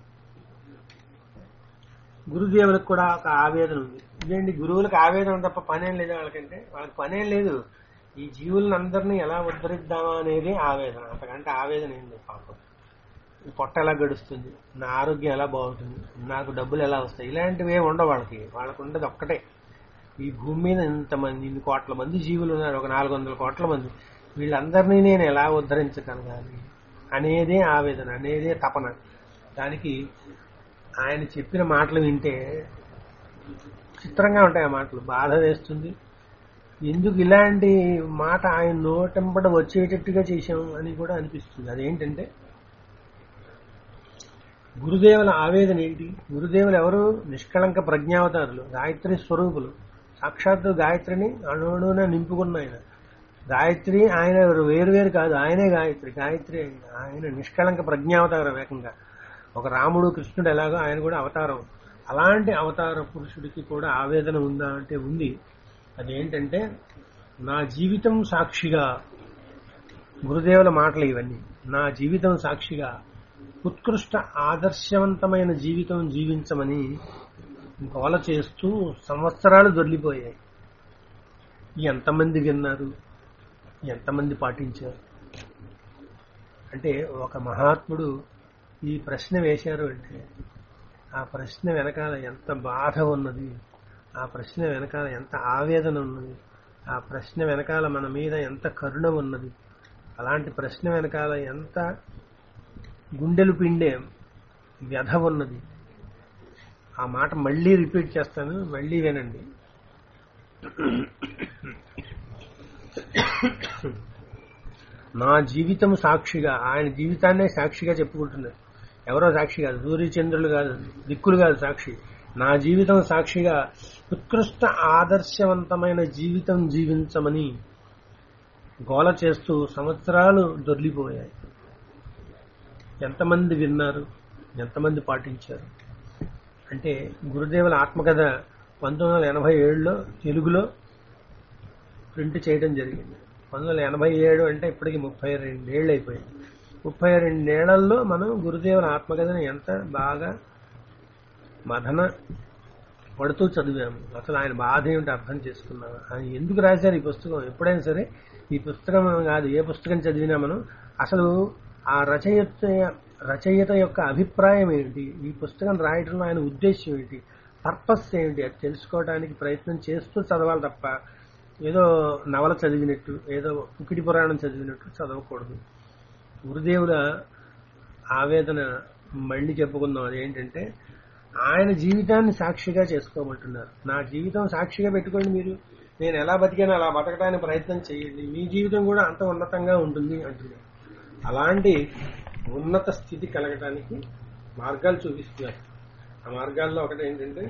గురుదేవులకు కూడా ఒక ఆవేదన ఉంది ఇదేంటి గురువులకు ఆవేదన తప్ప పనేం లేదు వాళ్ళకంటే వాళ్ళకి పనేం లేదు ఈ జీవులను అందరినీ ఎలా ఉద్ధరిద్దామా అనేది ఆవేదన అంతకంటే ఆవేదన ఏం లేదు పాపం ఈ పొట్ట ఎలా గడుస్తుంది నా ఆరోగ్యం ఎలా బాగుంటుంది నాకు డబ్బులు ఎలా వస్తాయి ఇలాంటివి ఏమి ఉండవు వాళ్ళకి వాళ్ళకు ఉండదు ఒక్కటే ఈ భూమి మీద ఇంతమంది ఇన్ని కోట్ల మంది జీవులు ఉన్నారు ఒక నాలుగు వందల కోట్ల మంది వీళ్ళందరినీ నేను ఎలా ఉద్ధరించగలగాలి అనేదే ఆవేదన అనేదే తపన దానికి ఆయన చెప్పిన మాటలు వింటే చిత్రంగా ఉంటాయి ఆ మాటలు బాధ వేస్తుంది ఎందుకు ఇలాంటి మాట ఆయన నోటంబడ వచ్చేటట్టుగా చేశాం అని కూడా అనిపిస్తుంది అదేంటంటే గురుదేవుల ఆవేదన ఏంటి గురుదేవులు ఎవరు నిష్కళంక ప్రజ్ఞావతారులు గాయత్రి స్వరూపులు సాక్షాత్తు గాయత్రిని అణువున నింపుకున్న ఆయన గాయత్రి ఆయన వేరు వేరు కాదు ఆయనే గాయత్రి గాయత్రి ఆయన నిష్కళంక ప్రజ్ఞావతారం ఏకంగా ఒక రాముడు కృష్ణుడు ఎలాగో ఆయన కూడా అవతారం అలాంటి అవతార పురుషుడికి కూడా ఆవేదన ఉందా అంటే ఉంది అదేంటంటే నా జీవితం సాక్షిగా గురుదేవుల మాటలు ఇవన్నీ నా జీవితం సాక్షిగా ఉత్కృష్ట ఆదర్శవంతమైన జీవితం జీవించమని గోల చేస్తూ సంవత్సరాలు దొర్లిపోయాయి ఎంతమంది విన్నారు ఎంతమంది పాటించారు అంటే ఒక మహాత్ముడు ఈ ప్రశ్న వేశారు అంటే ఆ ప్రశ్న వెనకాల ఎంత బాధ ఉన్నది ఆ ప్రశ్న వెనకాల ఎంత ఆవేదన ఉన్నది ఆ ప్రశ్న వెనకాల మన మీద ఎంత కరుణ ఉన్నది అలాంటి ప్రశ్న వెనకాల ఎంత గుండెలు పిండే వ్యధ ఉన్నది ఆ మాట మళ్ళీ రిపీట్ చేస్తాను మళ్ళీ వినండి నా జీవితం సాక్షిగా ఆయన జీవితాన్నే సాక్షిగా చెప్పుకుంటున్నారు ఎవరో సాక్షి కాదు సూర్యచంద్రులు కాదు దిక్కులు కాదు సాక్షి నా జీవితం సాక్షిగా ఉత్కృష్ట ఆదర్శవంతమైన జీవితం జీవించమని గోల చేస్తూ సంవత్సరాలు దొర్లిపోయాయి ఎంతమంది విన్నారు ఎంతమంది పాటించారు అంటే గురుదేవుల ఆత్మకథ పంతొమ్మిది వందల ఎనభై ఏడులో తెలుగులో ప్రింట్ చేయడం జరిగింది పంతొమ్మిది వందల ఎనభై ఏడు అంటే ఇప్పటికి ముప్పై రెండేళ్ళు అయిపోయింది ముప్పై రెండేళ్లలో మనం గురుదేవుల ఆత్మకథను ఎంత బాగా మదన పడుతూ చదివాము అసలు ఆయన బాధ ఏమిటి అర్థం చేసుకున్నాము ఆయన ఎందుకు రాశారు ఈ పుస్తకం ఎప్పుడైనా సరే ఈ పుస్తకం కాదు ఏ పుస్తకం చదివినా మనం అసలు ఆ రచయిత రచయిత యొక్క అభిప్రాయం ఏంటి ఈ పుస్తకం రాయడంలో ఆయన ఉద్దేశం ఏంటి పర్పస్ ఏంటి అది తెలుసుకోవడానికి ప్రయత్నం చేస్తూ చదవాలి తప్ప ఏదో నవల చదివినట్టు ఏదో ఉకిటి పురాణం చదివినట్టు చదవకూడదు గురుదేవుల ఆవేదన మళ్ళీ చెప్పుకుందాం అదేంటంటే ఆయన జీవితాన్ని సాక్షిగా చేసుకోమంటున్నారు నా జీవితం సాక్షిగా పెట్టుకోండి మీరు నేను ఎలా బతికానో అలా బతకడానికి ప్రయత్నం చేయండి మీ జీవితం కూడా అంత ఉన్నతంగా ఉంటుంది అంటున్నారు అలాంటి ఉన్నత స్థితి కలగటానికి మార్గాలు చూపిస్తున్నారు ఆ మార్గాల్లో ఒకటి ఏంటంటే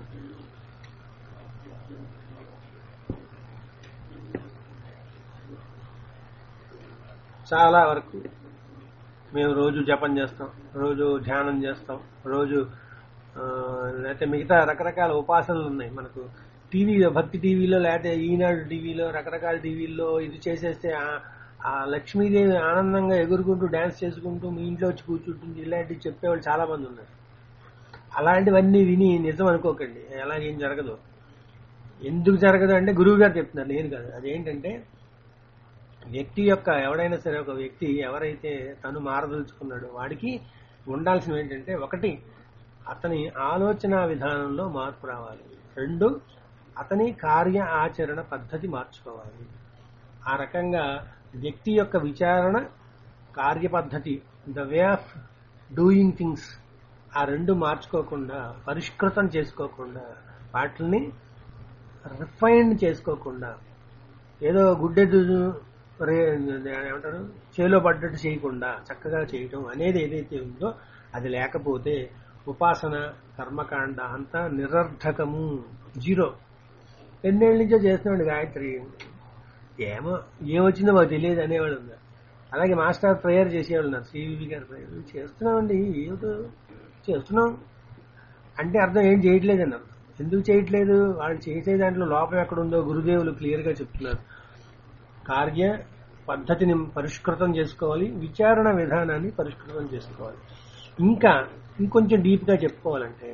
చాలా వరకు మేము రోజు జపం చేస్తాం రోజు ధ్యానం చేస్తాం రోజు ఆ, లేకపోతే మిగతా రకరకాల ఉపాసనలు ఉన్నాయి మనకు టీవీలో భక్తి టీవీలో లేకపోతే ఈనాడు టీవీలో రకరకాల టీవీల్లో ఇది చేసేస్తే ఆ- ఆ లక్ష్మీదేవి ఆనందంగా ఎగురుకుంటూ డాన్స్ చేసుకుంటూ మీ ఇంట్లో వచ్చి కూర్చుంటుంది ఇలాంటివి చెప్పేవాళ్ళు చాలా మంది ఉన్నారు అలాంటివన్నీ విని నిజం అనుకోకండి అలా ఏం జరగదు ఎందుకు జరగదు అంటే గురువు గారు చెప్తున్నారు నేను కాదు అదేంటంటే వ్యక్తి యొక్క ఎవడైనా సరే ఒక వ్యక్తి ఎవరైతే తను మారదలుచుకున్నాడో వాడికి ఉండాల్సిన ఏంటంటే ఒకటి అతని ఆలోచన విధానంలో మార్పు రావాలి రెండు అతని కార్య ఆచరణ పద్ధతి మార్చుకోవాలి ఆ రకంగా వ్యక్తి యొక్క విచారణ కార్య పద్ధతి the way of doing things ఆ రెండు మార్చుకోకుండా పరిష్కృతం చేసుకోకుండా వాటిని రిఫైన్ చేసుకోకుండా ఏదో గుడ్డెదు రే ఏమంటారు చేలో పడ్డట్టు చేయకుండా చక్కగా చేయటం అనేది ఏదైతే ఉందో అది లేకపోతే ఉపాసన కర్మకాండ అంతా నిరర్ధకము జీరో ఎన్నేళ్ళ నుంచో చేస్తున్నాడు గాయత్రి ఏమో ఏమొచ్చిందో మాకు తెలియదు అనేవాడు ఉన్నారు అలాగే మాస్టర్ ప్రేయర్ చేసేవాళ్ళు ఉన్నారు సివివి గారు ప్రేయర్ చేస్తున్నామండి ఏమిటో చేస్తున్నాం అంటే అర్థం ఏం చేయట్లేదు అన్నారు ఎందుకు చేయట్లేదు వాళ్ళు చేసే దాంట్లో లోపం ఎక్కడుందో గురుదేవులు క్లియర్ గా చెప్తున్నారు కార్య పద్ధతిని పరిష్కృతం చేసుకోవాలి విచారణ విధానాన్ని పరిష్కృతం చేసుకోవాలి ఇంకా ఇంకొంచెం డీప్ గా చెప్పుకోవాలంటే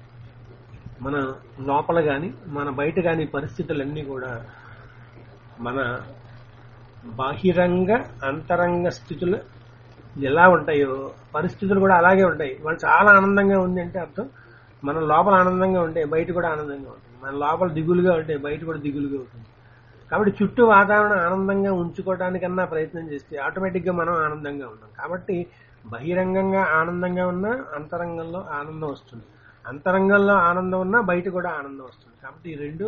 మన లోపల గాని మన బయట గాని పరిస్థితులన్నీ కూడా మన బాహిరంగ అంతరంగ స్థితులు ఎలా ఉంటాయో పరిస్థితులు కూడా అలాగే ఉంటాయి వాళ్ళు చాలా ఆనందంగా ఉంది అంటే అర్థం మన లోపల ఆనందంగా ఉంటే బయట కూడా ఆనందంగా ఉంటుంది మన లోపల దిగులుగా ఉంటే బయట కూడా దిగులుగా ఉంటుంది కాబట్టి చుట్టూ వాతావరణం ఆనందంగా ఉంచుకోవడానికన్నా ప్రయత్నం చేస్తే ఆటోమేటిక్ గా మనం ఆనందంగా ఉన్నాం కాబట్టి బహిరంగంగా ఆనందంగా ఉన్నా అంతరంగంలో ఆనందం వస్తుంది అంతరంగంలో ఆనందం ఉన్నా బయట కూడా ఆనందం వస్తుంది కాబట్టి ఈ రెండు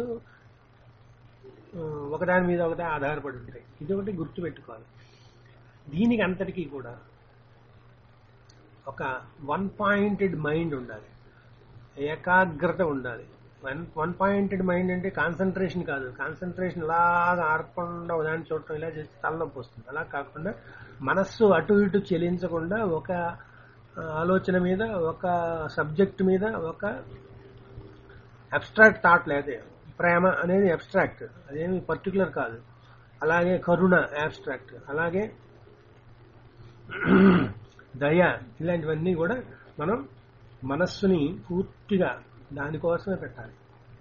ఆ, ఒకదాని మీద ఒకటి ఆధారపడి ఉంటాయి ఇది ఒకటి గుర్తుపెట్టుకోవాలి దీనికి అంతటికీ కూడా ఒక వన్ పాయింటెడ్ మైండ్ ఉండాలి ఏకాగ్రత ఉండాలి వన్ వన్ పాయింటెడ్ మైండ్ అంటే కాన్సన్ట్రేషన్ కాదు కాన్సన్ట్రేషన్ ఇలాగా ఆడకుండా దాన్ని చూడటం ఇలా చేస్తే తలనొప్పి వస్తుంది అలా కాకుండా మనస్సు అటు ఇటు చెలించకుండా ఒక ఆలోచన మీద ఒక సబ్జెక్ట్ మీద ఒక అబ్స్ట్రాక్ట్ థాట్ లేదే ప్రేమ అనేది అబ్స్ట్రాక్ట్ అదేమి పర్టికులర్ కాదు అలాగే కరుణ అబ్స్ట్రాక్ట్ అలాగే దయ ఇలాంటివన్నీ కూడా మనం మనస్సుని పూర్తిగా దానికోసమే పెట్టాలి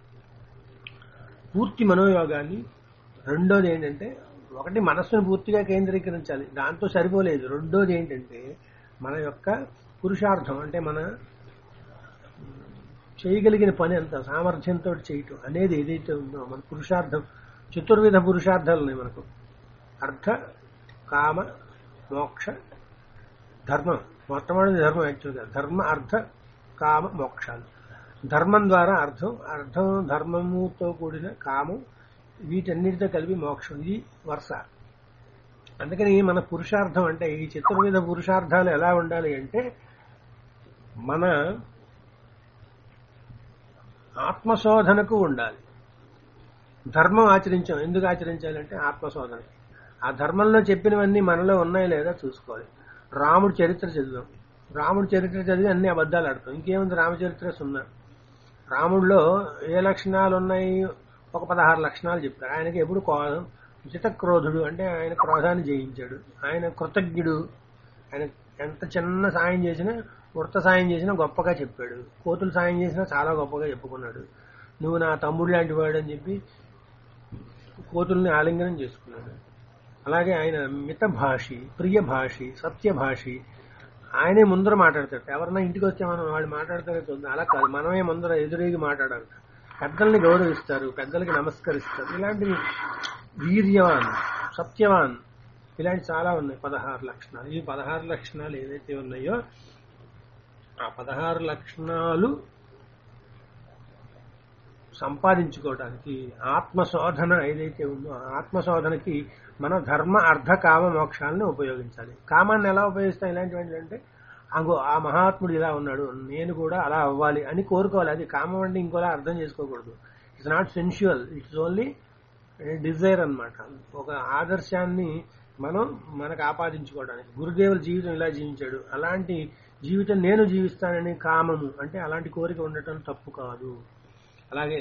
పూర్తి మనోయోగాన్ని రెండోది ఏంటంటే ఒకటి మనస్సును పూర్తిగా కేంద్రీకరించాలి దాంతో సరిపోలేదు రెండోది ఏంటంటే మన యొక్క పురుషార్థం అంటే మన చేయగలిగిన పని అంత సామర్థ్యంతో చేయటం అనేది ఏదైతే ఉందో మన పురుషార్థం చతుర్విధ పురుషార్థాలు ఉన్నాయి మనకు అర్థ కామ మోక్ష ధర్మం మొట్టమొదటి ధర్మం యాక్చువల్గా ధర్మ అర్థ కామ మోక్షాలు ధర్మం ద్వారా అర్థం అర్థం ధర్మముతో కూడిన కామం వీటన్నిటితో కలిపి మోక్షం ఇది వరుస అందుకని మన పురుషార్థం అంటే ఈ చతుర్విధ పురుషార్థాలు ఎలా ఉండాలి అంటే మన ఆత్మశోధనకు ఉండాలి ధర్మం ఆచరించాం ఎందుకు ఆచరించాలంటే ఆత్మశోధన ఆ ధర్మంలో చెప్పినవన్నీ మనలో ఉన్నాయో లేదా చూసుకోవాలి రాముడి చరిత్ర చదివాం రాముడి చరిత్ర చదివి అన్ని అబద్ధాలు ఆడతాం ఇంకేముంది రామచరిత్ర సున్నా రాముడిలో ఏ లక్షణాలు ఉన్నాయి ఒక పదహారు లక్షణాలు చెప్పారు ఆయనకి ఎప్పుడు క్రోధం క్రోధుడు అంటే ఆయన క్రోధాన్ని జయించాడు ఆయన కృతజ్ఞుడు ఆయన ఎంత చిన్న సాయం చేసినా వృత్త సాయం చేసినా గొప్పగా చెప్పాడు కోతులు సాయం చేసినా చాలా గొప్పగా చెప్పుకున్నాడు నువ్వు నా తమ్ముడు లాంటి వాడు అని చెప్పి కోతుల్ని ఆలింగనం చేసుకున్నాడు అలాగే ఆయన మిత భాషి ప్రియ భాషి సత్య భాషి ఆయనే ముందర మాట్లాడతాడు ఎవరన్నా ఇంటికి వచ్చే మనం వాళ్ళు మాట్లాడతారో చూద్దాం అలా కాదు మనమే ముందర ఎదురేగి మాట్లాడాలి పెద్దల్ని గౌరవిస్తారు పెద్దలకి నమస్కరిస్తారు ఇలాంటివి వీర్యవాన్ సత్యవాన్ ఇలాంటి చాలా ఉన్నాయి పదహారు లక్షణాలు ఈ పదహారు లక్షణాలు ఏదైతే ఉన్నాయో ఆ పదహారు లక్షణాలు సంపాదించుకోవడానికి ఆత్మశోధన ఏదైతే ఉందో ఆ ఆత్మశోధనకి మన ధర్మ అర్ధ కామ మోక్షాలను ఉపయోగించాలి కామాన్ని ఎలా ఉపయోగిస్తాం ఇలాంటివి అంటే అగో ఆ మహాత్ముడు ఇలా ఉన్నాడు నేను కూడా అలా అవ్వాలి అని కోరుకోవాలి అది కామం అంటే ఇంకోలా అర్థం చేసుకోకూడదు it's not sensual it's only desire అన్నమాట ఒక ఆదర్శాన్ని మనం మనకు ఆపాదించుకోవడానికి గురుదేవుల జీవితం ఇలా జీవించాడు అలాంటి జీవితం నేను జీవిస్తానని కామము అంటే అలాంటి కోరిక ఉండటం తప్పు కాదు అలాగే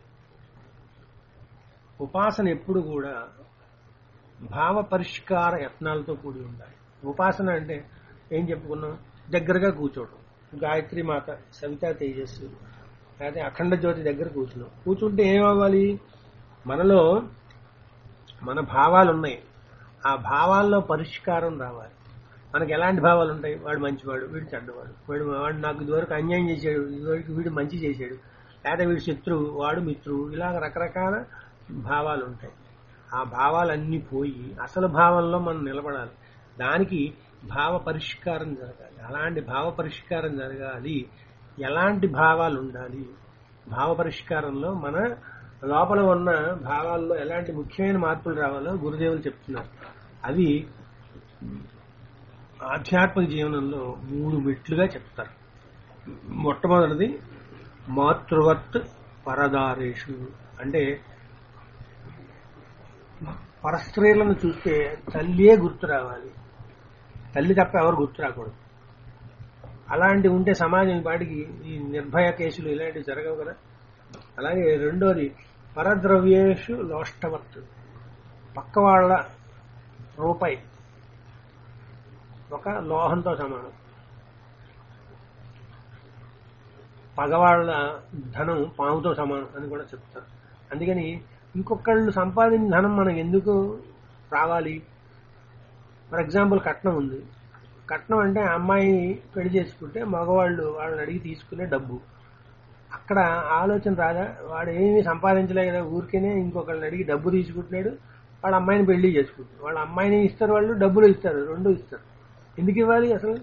ఉపాసన ఎప్పుడు కూడా భావ పరిష్కార యత్నాలతో కూడి ఉండాలి ఉపాసన అంటే ఏం చెప్పుకున్నాం దగ్గరగా కూర్చోవడం గాయత్రి మాత సవితా తేజస్సు లేకపోతే అఖండ జ్యోతి దగ్గర కూర్చున్నాం కూర్చుంటే ఏమవ్వాలి మనలో మన భావాలు ఉన్నాయి ఆ భావాల్లో పరిష్కారం రావాలి మనకి ఎలాంటి భావాలు ఉంటాయి వాడు మంచివాడు వీడు చెడ్డవాడు వాడు వాడు నాకు ఇదివరకు అన్యాయం చేశాడు ఇదివరకు వీడు మంచి చేశాడు లేదా వీడు శత్రువు వాడు మిత్రువు ఇలాగ రకరకాల భావాలు ఉంటాయి ఆ భావాలన్నీ పోయి అసలు భావంలో మనం నిలబడాలి దానికి భావ పరిష్కారం జరగాలి అలాంటి భావ పరిష్కారం జరగాలి ఎలాంటి భావాలు ఉండాలి భావ పరిష్కారంలో మన లోపల ఉన్న భావాల్లో ఎలాంటి ముఖ్యమైన మార్పులు రావాలో గురుదేవులు చెప్తున్నారు అవి ఆధ్యాత్మిక జీవనంలో మూడు మెట్లుగా చెప్తారు మొట్టమొదటిది మాతృవత్ పరదారేషు అంటే పరస్త్రీలను చూస్తే తల్లియే గుర్తు రావాలి తల్లి తప్ప ఎవరు గుర్తు రాకూడదు అలాంటి ఉంటే సమాజం ఈ పాటికి ఈ నిర్భయ కేసులు ఇలాంటివి జరగవు కదా అలాగే రెండోది పరద్రవ్యేషు లోష్టవత్ పక్క వాళ్ళ రూపాయి ఒక లోహంతో సమానం పగవాళ్ల ధనం పాముతో సమానం అని కూడా చెప్తారు అందుకని ఇంకొకళ్ళు సంపాదించిన ధనం మనకు ఎందుకు రావాలి ఫర్ ఎగ్జాంపుల్ కట్నం ఉంది కట్నం అంటే అమ్మాయి పెళ్లి చేసుకుంటే మగవాళ్ళు వాళ్ళని అడిగి తీసుకునే డబ్బు అక్కడ ఆలోచన రాదా వాడు ఏమీ సంపాదించలే కదా ఊరికేనే ఇంకొకళ్ళని అడిగి డబ్బు తీసుకుంటున్నాడు వాళ్ళ అమ్మాయిని పెళ్లి చేసుకుంటాడు వాళ్ళ అమ్మాయిని ఇస్తారు వాళ్ళు డబ్బులు ఇస్తారు రెండు ఇస్తారు ఎందుకు ఇవ్వాలి అసలు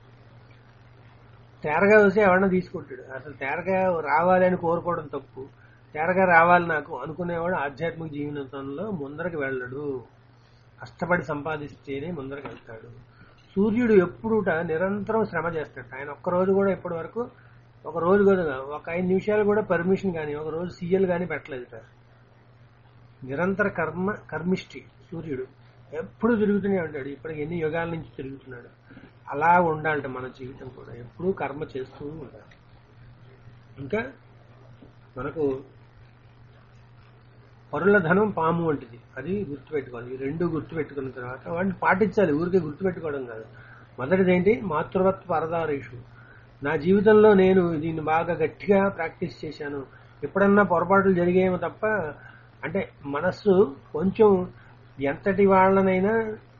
తేరగా వస్తే ఎవరన్నా తీసుకుంటాడు అసలు తేరగా రావాలి అని కోరుకోవడం తప్పు తేరగా రావాలి నాకు అనుకునేవాడు ఆధ్యాత్మిక జీవనంలో ముందరకు వెళ్ళడు కష్టపడి సంపాదిస్తేనే ముందరకు వెళ్తాడు సూర్యుడు ఎప్పుడుట నిరంతరం శ్రమ చేస్తాడు ఆయన ఒక్క రోజు కూడా ఇప్పటి వరకు ఒక రోజు కూడా కాదు, ఒక ఐదు నిమిషాలు కూడా పర్మిషన్ కానీ ఒక రోజు సీఎల్ కానీ పెట్టలేదు సార్ నిరంతర కర్మ కర్మిష్టి సూర్యుడు ఎప్పుడు తిరుగుతూనే ఉంటాడు ఇప్పటికి ఎన్ని యుగాల నుంచి తిరుగుతున్నాడు అలా ఉండాలంట మన జీవితం కూడా ఎప్పుడూ కర్మ చేస్తూ ఉండాలి ఇంకా మనకు పరుల ధనం పాము వంటిది అది గుర్తుపెట్టుకోవాలి ఈ రెండు గుర్తుపెట్టుకున్న తర్వాత వాటిని పాటించాలి ఊరికే గుర్తుపెట్టుకోవడం కాదు మొదటిది ఏంటి మాతృవత్ పరదారేషు నా జీవితంలో నేను దీన్ని బాగా గట్టిగా ప్రాక్టీస్ చేశాను ఎప్పుడన్నా పొరపాట్లు జరిగేమో తప్ప అంటే మనస్సు కొంచెం ఎంతటి వాళ్ళనైనా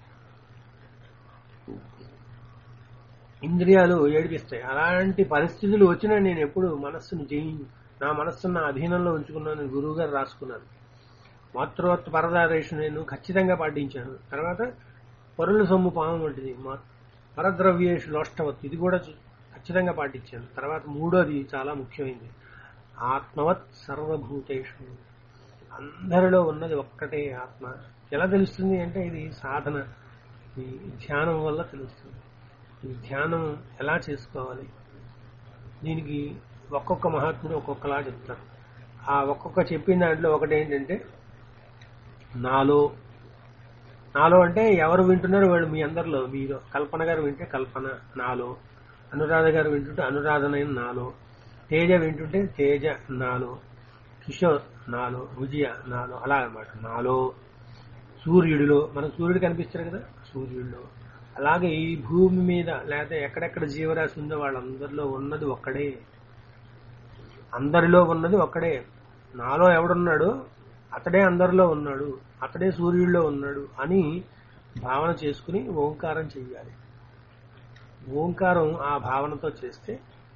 ఇంద్రియాలు ఏడిపిస్తాయి అలాంటి పరిస్థితులు వచ్చినా నేను ఎప్పుడు మనస్సును జయి నా మనస్సును నా అధీనంలో ఉంచుకున్నాను గురువు గారు రాసుకున్నాను మాతృవత్ పరదారేషు నేను ఖచ్చితంగా పాటించాను తర్వాత పరుల సొమ్ము పాము వంటిది మా- పరద్రవ్యేషు లోష్టవత్ ఇది కూడా చు- ఖచ్చితంగా పాటించాను తర్వాత మూడోది చాలా ముఖ్యమైనది ఆత్మవత్ సర్వభూతేషు అందరిలో ఉన్నది ఒక్కటే ఆత్మ ఎలా తెలుస్తుంది అంటే ఇది సాధన ఈ ధ్యానం వల్ల తెలుస్తుంది ఈ ధ్యానం ఎలా చేసుకోవాలి దీనికి ఒక్కొక్క మహాత్ముడు ఒక్కొక్కలా చెప్తారు ఆ ఒక్కొక్క చెప్పిన దాంట్లో ఒకటి ఏంటంటే నాలో నాలో అంటే ఎవరు వింటున్నారు వాళ్ళు మీ అందరిలో మీరు కల్పన గారు వింటే కల్పన నాలో అనురాధ గారు వింటుంటే అనురాధనైన నాలో తేజ వింటుంటే తేజ నాలో కిషోర్ నాలో విజయ నాలో అలా అన్నమాట నాలో సూర్యుడిలో మన సూర్యుడు కనిపిస్తారు కదా సూర్యుడిలో అలాగే ఈ భూమి మీద లేకపోతే ఎక్కడెక్కడ జీవరాశి ఉందో వాళ్ళందరిలో ఉన్నది ఒక్కడే అందరిలో ఉన్నది ఒక్కడే నాలో ఎవడున్నాడు అతడే అందరిలో ఉన్నాడు అతడే సూర్యుడిలో ఉన్నాడు అని భావన చేసుకుని ఓంకారం చెయ్యాలి ఓంకారం ఆ భావనతో చేస్తే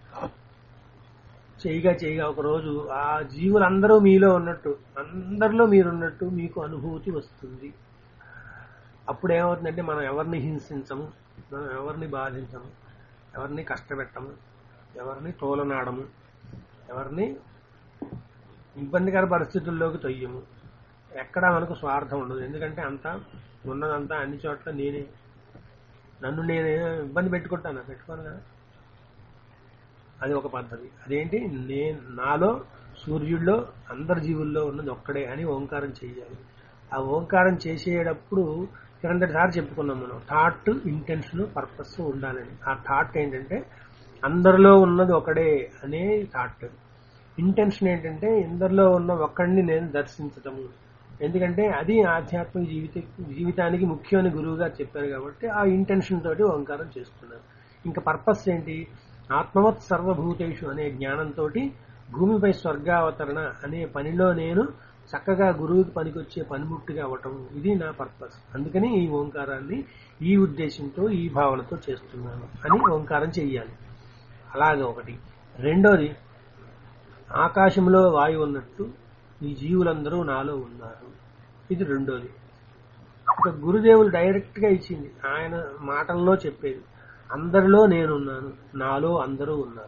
చేయగా చేయగా ఒక రోజు ఆ జీవులందరూ మీలో ఉన్నట్టు అందరిలో మీరున్నట్టు మీకు అనుభూతి వస్తుంది అప్పుడు ఏమవుతుందంటే మనం ఎవరిని హింసించము మనం ఎవరిని బాధించము ఎవరిని కష్టపెట్టము ఎవరిని తోలనాడము ఎవరిని ఇబ్బందికర పరిస్థితుల్లోకి తొయ్యము ఎక్కడా మనకు స్వార్థం ఉండదు ఎందుకంటే అంతా ఉన్నదంతా అన్ని చోట్ల నేనే నన్ను నేనే ఇబ్బంది పెట్టుకుంటాను పెట్టుకోను కదా అది ఒక పద్ధతి అదేంటి నేను నాలో సూర్యుడిలో అందరి జీవుల్లో ఉన్నది ఒక్కడే అని ఓంకారం చేయాలి ఆ ఓంకారం చేసేటప్పుడు కిందటిసారి చెప్పుకున్నాం మనం థాట్ ఇంటెన్షన్ పర్పస్ ఉండాలని ఆ థాట్ ఏంటంటే అందరిలో ఉన్నది ఒకడే అనే థాట్ ఇంటెన్షన్ ఏంటంటే అందరిలో ఉన్న ఒక్కడిని నేను దర్శించటము ఎందుకంటే అది ఆధ్యాత్మిక జీవిత జీవితానికి ముఖ్యమని గురువు గారు చెప్పారు కాబట్టి ఆ ఇంటెన్షన్ తోటి ఓంకారం చేస్తున్నాను ఇంకా పర్పస్ ఏంటి ఆత్మవత్ సర్వభూతేషు అనే జ్ఞానంతో భూమిపై స్వర్గావతరణ అనే పనిలో నేను చక్కగా గురువుకి పనికొచ్చే పనిముట్టుగా అవ్వటం ఇది నా పర్పస్ అందుకని ఈ ఓంకారాన్ని ఈ ఉద్దేశంతో ఈ భావనతో చేస్తున్నాను అని ఓంకారం చెయ్యాలి అలాగే ఒకటి రెండోది ఆకాశంలో వాయువు ఉన్నట్టు ఈ జీవులందరూ నాలో ఉన్నారు ఇది రెండోది ఒక గురుదేవులు డైరెక్ట్ గా ఇచ్చింది ఆయన మాటల్లో చెప్పేది అందరిలో నేనున్నాను నాలో అందరూ ఉన్నారు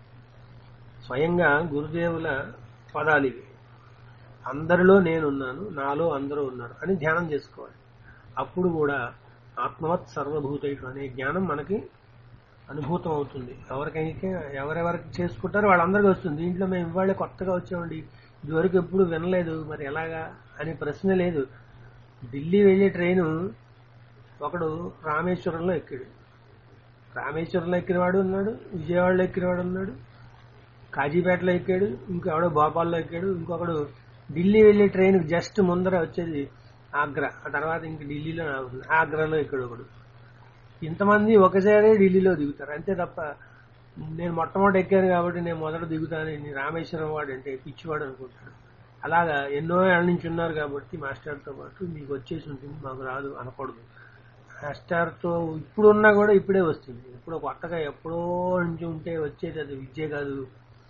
స్వయంగా గురుదేవుల పదాలు ఇవి అందరిలో నేనున్నాను నాలో అందరూ ఉన్నారు అని ధ్యానం చేసుకోవాలి అప్పుడు కూడా ఆత్మవత్ సర్వభూతేషు అనే జ్ఞానం మనకి అనుభూతం అవుతుంది ఎవరికైతే ఎవరెవరికి చేసుకుంటారో వాళ్ళందరికీ వస్తుంది దీంట్లో మేము ఇవాళ కొత్తగా వచ్చామండి ఇదివరకు ఎప్పుడు వినలేదు మరి ఎలాగా అనే ప్రశ్న లేదు ఢిల్లీ వెళ్ళే ట్రైను ఒకడు రామేశ్వరంలో ఎక్కాడు రామేశ్వరంలో ఎక్కినవాడు ఉన్నాడు విజయవాడలో ఎక్కినవాడు ఉన్నాడు కాజీపేటలో ఎక్కాడు ఇంకెవడో భోపాల్లో ఎక్కాడు ఇంకొకడు ఢిల్లీ వెళ్ళే ట్రైన్ జస్ట్ ముందర వచ్చేది ఆగ్రా ఆ తర్వాత ఇంక ఢిల్లీలో ఆగుతుంది ఆగ్రాలో ఎక్కాడు ఒకడు ఇంతమంది ఒకసారి ఢిల్లీలో దిగుతారు అంతే తప్ప నేను మొట్టమొదటి ఎక్కాను కాబట్టి నేను మొదట దిగుతానని రామేశ్వరం వాడు అంటే పిచ్చివాడు అనుకుంటాడు అలాగా ఎన్నో ఏళ్ళ నుంచి ఉన్నారు కాబట్టి మాస్టర్తో పాటు మీకు వచ్చేసి ఉంటుంది మాకు రాదు అనకూడదు మాస్టర్తో ఇప్పుడు ఉన్నా కూడా ఇప్పుడే వస్తుంది ఇప్పుడు కొత్తగా ఎప్పుడో నుంచి ఉంటే వచ్చేది అది విద్య కాదు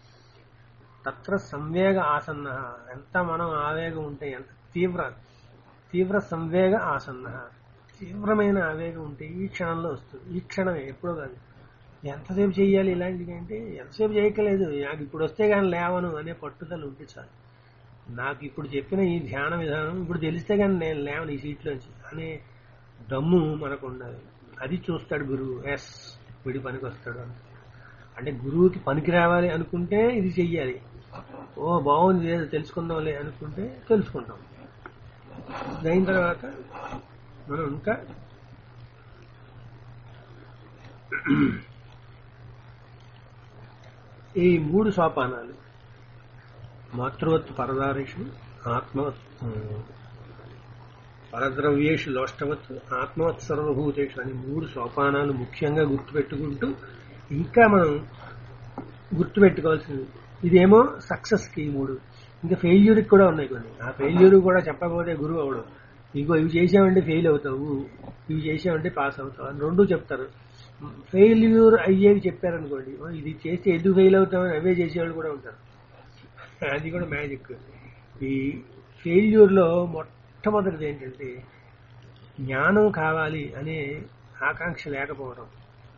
తత్ర సంవేగ ఆసన్న ఎంత మనం ఆవేగం ఉంటే ఎంత తీవ్ర తీవ్ర సంవేగ ఆసన్న తీవ్రమైన ఆవేగం ఉంటే ఈ క్షణంలో వస్తుంది ఈ క్షణమే ఎప్పుడో కాదు ఎంతసేపు చేయాలి ఇలాంటివి అంటే ఎంతసేపు చేయక్కలేదు నాకు ఇప్పుడు వస్తే కానీ లేవను అనే పట్టుదల ఉంటే చాలు నాకు ఇప్పుడు చెప్పిన ఈ ధ్యాన విధానం ఇప్పుడు తెలిస్తే కానీ నేను లేవను ఈ సీట్లోంచి అనే దమ్ము మనకు ఉండాలి అది చూస్తాడు గురువు ఎస్ వీడి పనికి వస్తాడు అని అంటే గురువుకి పనికి రావాలి అనుకుంటే ఇది చెయ్యాలి ఓ బాగుంది ఏదో తెలుసుకుందాంలే అనుకుంటే తెలుసుకుంటాం అయిన తర్వాత మనం ఇంకా ఈ మూడు సోపానాలు మాతృవత్ పరదారేషు ఆత్మవత్ ఉమ్, పరద్రవ్యేషు లోష్టవత్ ఆత్మవత్ సర్వభూతేషు అని మూడు సోపానాలు ముఖ్యంగా గుర్తుపెట్టుకుంటూ ఇంకా మనం గుర్తుపెట్టుకోవాల్సింది ఇదేమో సక్సెస్ కి ఈ మూడు ఇంకా ఫెయిల్యూర్కి కూడా ఉన్నాయి కొన్ని ఆ ఫెయిల్యూర్ కూడా చెప్పకపోతే గురువు అవడం ఇగో ఇవి చేసామంటే ఫెయిల్ అవుతావు ఇవి చేసామంటే పాస్ అవుతావు అని రెండు చెప్తారు ఫెయిల్యూర్ అయ్యేవి చెప్పారనుకోండి "ఓ, ఇది చేస్తే ఎందుకు ఫెయిల్ అవుతామని అవే చేసేవాళ్ళు కూడా ఉంటారు అది కూడా మ్యాజిక్ ఈ ఫెయిల్యూర్ లో మొట్టమొదటిది ఏంటంటే జ్ఞానం కావాలి అనే ఆకాంక్ష లేకపోవడం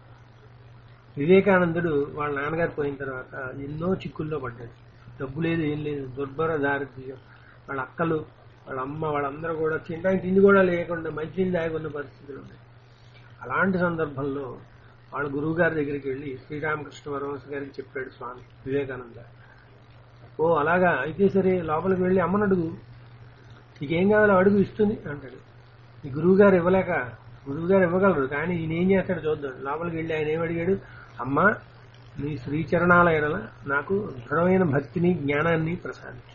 వివేకానందుడు వాళ్ళ నాన్నగారు పోయిన తర్వాత ఎన్నో చిక్కుల్లో పడ్డాడు డబ్బు లేదు ఏం లేదు దుర్భర దారిద్ర్యం వాళ్ళ అక్కలు వాళ్ళ అమ్మ వాళ్ళందరూ కూడా తినడానికి తిండి కూడా లేకుండా మంచినీళ్ళు తాగున్న పరిస్థితులు ఉన్నాయి అలాంటి సందర్భంలో వాళ్ళ గురువు గారి దగ్గరికి వెళ్ళి శ్రీరామకృష్ణ పరమహంస గారికి చెప్పాడు స్వామి వివేకానంద ఓ అలాగా అయితే సరే లోపలికి వెళ్ళి అమ్మని అడుగు నీకేం కావాలో అడుగు ఇస్తుంది అంటాడు ఈ గురువు గారు ఇవ్వలేక గురువు గారు ఇవ్వగలరు కానీ ఈయన ఏం చేస్తాడు చూద్దాం లోపలికి వెళ్ళి ఆయన ఏం అడిగాడు అమ్మా నీ శ్రీచరణాల ఎడల నాకు దృఢమైన భక్తిని జ్ఞానాన్ని ప్రసాదించు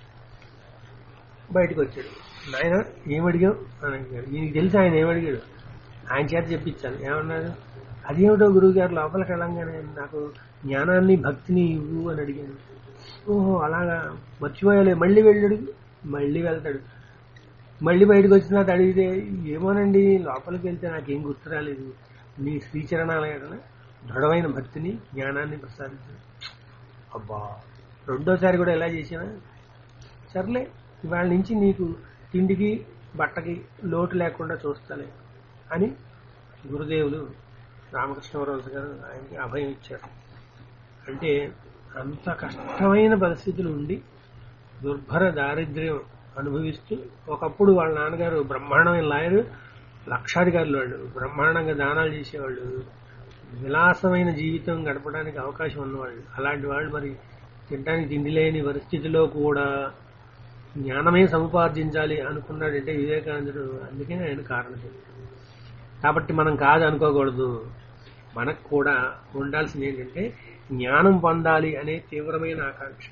బయటకు వచ్చాడు నాయన ఏమడిగావు అని అడిగాడు ఈయనకి తెలిసి ఆయన ఏమడిగాడు ఆయన చేత చెప్పించాలి ఏమన్నాడు అదేమిటో గురువు గారు లోపలికి వెళ్ళంగానే నాకు జ్ఞానాన్ని భక్తిని ఇవ్వు అని అడిగాను ఓహో అలాగా మర్చిపోయాలి మళ్ళీ వెళ్ళాడు మళ్ళీ వెళ్తాడు మళ్ళీ బయటకు వచ్చిన తర్వాత అడిగితే ఏమోనండి లోపలికి వెళ్తే నాకేం గుర్తు రాలేదు నీ శ్రీచరణాల ఎడల దృఢమైన భక్తిని జ్ఞానాన్ని ప్రసాదించాడు అబ్బా రెండోసారి కూడా ఎలా చేసినా సర్లే ఇవాళ నుంచి నీకు తిండికి బట్టకి లోటు లేకుండా చూస్తాలే అని గురుదేవులు రామకృష్ణవరవస గారు ఆయనకి అభయం ఇచ్చారు అంటే అంత కష్టమైన పరిస్థితులు ఉండి దుర్భర దారిద్ర్యం అనుభవిస్తూ ఒకప్పుడు వాళ్ళ నాన్నగారు బ్రహ్మాండమైన లాయరు లక్షాధికారులు వాళ్ళు బ్రహ్మాండంగా దానాలు చేసేవాళ్ళు విలాసమైన జీవితం గడపడానికి అవకాశం ఉన్నవాళ్ళు అలాంటి వాళ్ళు మరి తినడానికి తిండి లేని పరిస్థితిలో కూడా జ్ఞానమే సముపార్జించాలి అనుకున్నాడంటే వివేకానందుడు అందుకనే ఆయన కారణం చెప్పాడు. కాబట్టి మనం కాదు అనుకోకూడదు మనకు కూడా ఉండాల్సింది ఏంటంటే జ్ఞానం పొందాలి అనే తీవ్రమైన ఆకాంక్ష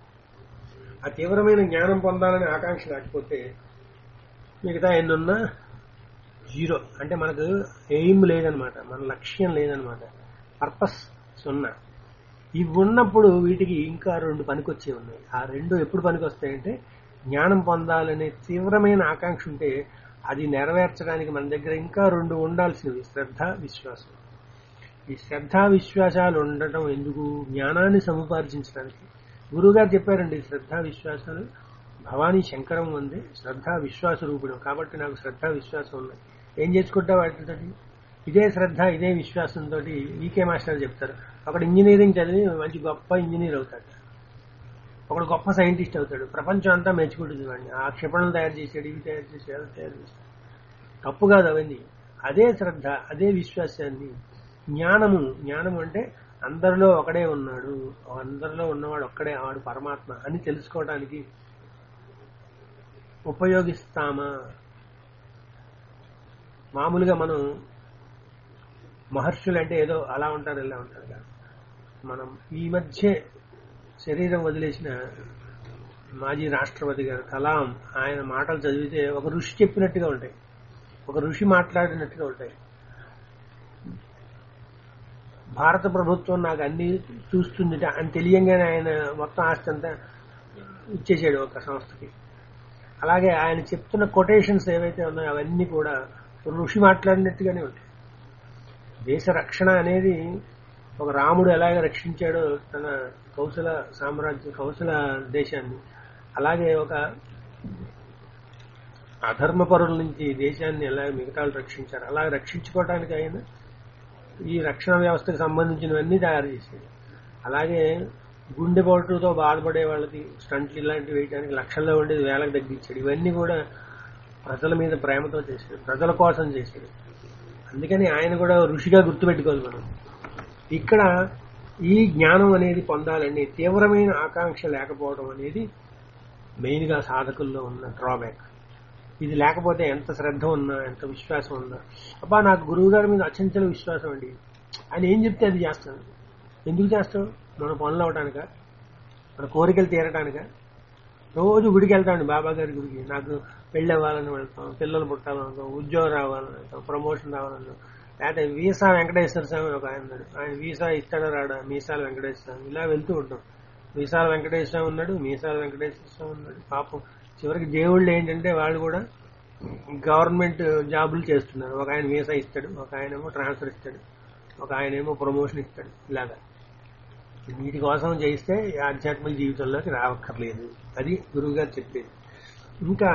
ఆ తీవ్రమైన జ్ఞానం పొందాలనే ఆకాంక్ష లేకపోతే మిగతా ఎన్నున్నా జీరో అంటే మనకు ఎయిమ్ లేదనమాట మన లక్ష్యం లేదనమాట పర్పస్ సున్నా ఇవి ఉన్నప్పుడు వీటికి ఇంకా రెండు పనికొచ్చే ఉన్నాయి ఆ రెండు ఎప్పుడు పనికొస్తాయంటే జ్ఞానం పొందాలనే తీవ్రమైన ఆకాంక్ష ఉంటే అది నెరవేర్చడానికి మన దగ్గర ఇంకా రెండు ఉండాల్సినవి శ్రద్ధ విశ్వాసం ఈ శ్రద్ధ విశ్వాసాలు ఉండటం ఎందుకు జ్ఞానాన్ని సముపార్జించడానికి గురువుగారు చెప్పారండి శ్రద్ధ విశ్వాసాలు భవానీ శంకరం ఉంది శ్రద్ధ విశ్వాస రూపుడు కాబట్టి నాకు శ్రద్ధ విశ్వాసం ఉన్నాయి ఏం చేసుకుంటావు వాటితోటి ఇదే శ్రద్ధ ఇదే విశ్వాసంతో వీకే మాస్టర్ చెప్తారు ఒకడు ఇంజనీరింగ్ చదివి మంచి గొప్ప ఇంజనీర్ అవుతాడు ఒకడు గొప్ప సైంటిస్ట్ అవుతాడు ప్రపంచం అంతా మెచ్చుకుంటుంది వాడిని ఆ క్షిపణులు తయారు చేశాడు ఇవి తయారు చేశాడు అవి తయారు చేశాడు తప్పు కాదు అవన్నీ అదే శ్రద్ధ అదే విశ్వాసాన్ని జ్ఞానము జ్ఞానం అంటే అందరిలో ఒకడే ఉన్నాడు అందరిలో ఉన్నవాడు ఒక్కడే వాడు పరమాత్మ అని తెలుసుకోవడానికి ఉపయోగిస్తామా మామూలుగా మనం మహర్షులు అంటే ఏదో అలా ఉంటారు ఇలా ఉంటారు కాదు మనం ఈ మధ్య శరీరం వదిలేసిన మాజీ రాష్ట్రపతి గారు కలాం ఆయన మాటలు చదివితే ఒక ఋషి చెప్పినట్టుగా ఉంటాయి ఒక ఋషి మాట్లాడినట్టుగా ఉంటాయి భారత ప్రభుత్వం నాకు అన్ని చూస్తుంది అని తెలియంగానే ఆయన మొత్తం ఆస్తి అంతా ఇచ్చేసాడు ఒక సంస్థకి అలాగే ఆయన చెప్తున్న కొటేషన్స్ ఏవైతే ఉన్నాయో అవన్నీ కూడా ఋషి మాట్లాడినట్టుగానే ఉంటాయి దేశ రక్షణ అనేది ఒక రాముడు ఎలాగ రక్షించాడో తన కౌశల సామ్రాజ్య కౌశల దేశాన్ని అలాగే ఒక అధర్మపరుల నుంచి దేశాన్ని ఎలా మిగతా వాళ్ళు రక్షించారు అలా రక్షించుకోవడానికి ఆయన ఈ రక్షణ వ్యవస్థకు సంబంధించినవన్నీ తయారు చేశాడు అలాగే గుండెపోటుతో బాధపడే వాళ్ళకి స్టంట్లు ఇలాంటివి వేయడానికి లక్షల్లో ఉండేది వేలకు తగ్గించాడు ఇవన్నీ కూడా ప్రజల మీద ప్రేమతో చేశాడు ప్రజల కోసం చేశాడు అందుకని ఆయన కూడా ఋషిగా గుర్తుపెట్టుకోవాలి మనం ఇక్కడ ఈ జ్ఞానం అనేది పొందాలని తీవ్రమైన ఆకాంక్ష లేకపోవడం అనేది మెయిన్ గా సాధకుల్లో ఉన్న డ్రాబ్యాక్ ఇది లేకపోతే ఎంత శ్రద్ధ ఉన్నా ఎంత విశ్వాసం ఉన్నా అబ్బా నాకు గురువు గారి మీద అచంచల విశ్వాసం అండి ఆయన ఏం చెప్తే అది చేస్తాను ఎందుకు చేస్తాం మన పనులు అవటానిక మన కోరికలు తీరటానిక రోజు గుడికి వెళ్తామండి బాబా గారి గుడికి నాకు పెళ్ళి అవ్వాలని వెళ్తాం పిల్లలు పుట్టాలనుకుంటాం ఉద్యోగం రావాలని వెళ్తాం ప్రమోషన్ రావాలని లేకపోతే వీసా వెంకటేశ్వర స్వామి ఒక ఆయన ఉన్నాడు ఆయన వీసా ఇస్తాడో రాడా మీసాల వెంకటేశ్వర స్వామి ఇలా వెళ్తూ ఉంటాం మీసాల వెంకటేశ్వర స్వామి ఉన్నాడు మీసాల వెంకటేశ్వర స్వామి ఉన్నాడు పాపం చివరికి దేవుళ్ళు ఏంటంటే వాళ్ళు కూడా గవర్నమెంట్ జాబులు చేస్తున్నారు ఒక ఆయన వీసా ఇస్తాడు ఒక ఆయన ఏమో ట్రాన్స్ఫర్ ఇస్తాడు ఒక ఆయన ఏమో ప్రమోషన్ ఇస్తాడు ఇలాగా వీటి కోసం చేస్తే ఈ ఆధ్యాత్మిక జీవితంలోకి రావక్కర్లేదు అది గురువు గారు చెప్పేది ఇంకా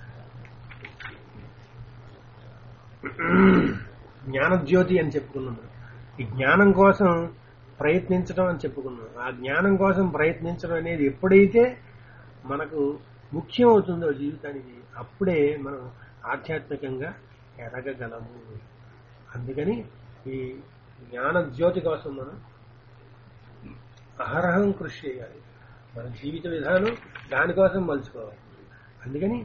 జ్ఞానజ్యోతి అని చెప్పుకున్నాం ఈ జ్ఞానం కోసం ప్రయత్నించడం అని చెప్పుకున్నాం ఆ జ్ఞానం కోసం ప్రయత్నించడం అనేది ఎప్పుడైతే మనకు ముఖ్యం అవుతుందో జీవితానికి అప్పుడే మనం ఆధ్యాత్మికంగా ఎదగగలము అందుకని ఈ జ్ఞాన జ్యోతి కోసం మనం అహరహం కృషి చేయాలి మన జీవిత విధానం దానికోసం మలుచుకోవాలి అందుకని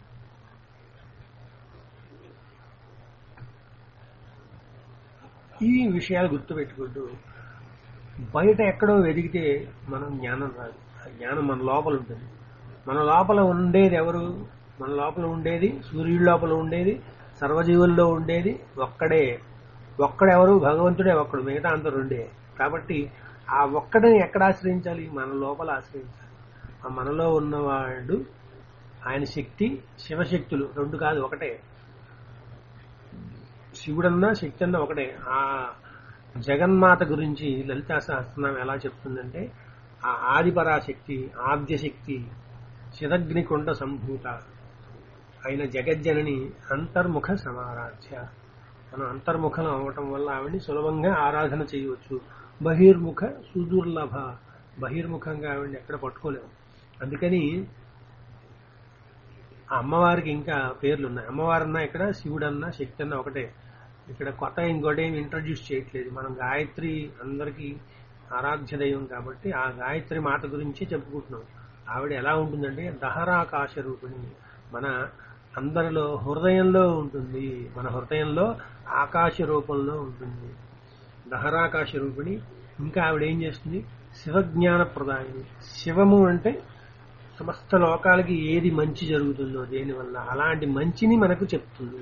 ఈ విషయాలు గుర్తుపెట్టుకుంటూ బయట ఎక్కడో వెతికితే మనం జ్ఞానం రాదు ఆ జ్ఞానం మన లోపల ఉంటుంది మన లోపల ఉండేది ఎవరు మన లోపల ఉండేది సూర్యుడి లోపల ఉండేది సర్వజీవుల్లో ఉండేది ఒక్కడే ఒక్కడెవరు భగవంతుడే ఒక్కడు మిగతా అంత రెండే కాబట్టి ఆ ఒక్కడిని ఎక్కడ ఆశ్రయించాలి మన లోపల ఆశ్రయించాలి ఆ మనలో ఉన్నవాడు ఆయన శక్తి శివశక్తులు రెండు కాదు ఒకటే శివుడన్నా శక్తి అన్నా ఒకటే ఆ జగన్మాత గురించి లలితా సహస్రనామం ఎలా చెప్తుందంటే ఆ ఆదిపరాశక్తి ఆద్యశక్తి చిదగ్నికొండ సంభూత అయిన జగజ్జనని అంతర్ముఖ సమారాధ్య మనం అంతర్ముఖం అవటం వల్ల ఆవిడని సులభంగా ఆరాధన చేయవచ్చు బహిర్ముఖ సుదుర్లభ బహిర్ముఖంగా ఆవిడని ఎక్కడ పట్టుకోలేము అందుకని ఆ అమ్మవారికి ఇంకా పేర్లు ఉన్నాయి అమ్మవారన్నా ఇక్కడ శివుడన్నా శక్తి అన్నా ఒకటే ఇక్కడ కొత్త ఇంకోటి ఏమి ఇంట్రడ్యూస్ చేయట్లేదు మనం గాయత్రి అందరికీ ఆరాధ్య దైవం కాబట్టి ఆ గాయత్రి మాత గురించి చెప్పుకుంటున్నాం ఆవిడ ఎలా ఉంటుందంటే దహరాకాశ రూపిణి మన అందరిలో హృదయంలో ఉంటుంది మన హృదయంలో ఆకాశ రూపంలో ఉంటుంది దహరాకాశ రూపిణి ఇంకా ఆవిడ ఏం చేస్తుంది శివజ్ఞాన ప్రదాయిని శివము అంటే సమస్త లోకాలకి ఏది మంచి జరుగుతుందో దేనివల్ల అలాంటి మంచిని మనకు చెప్తుంది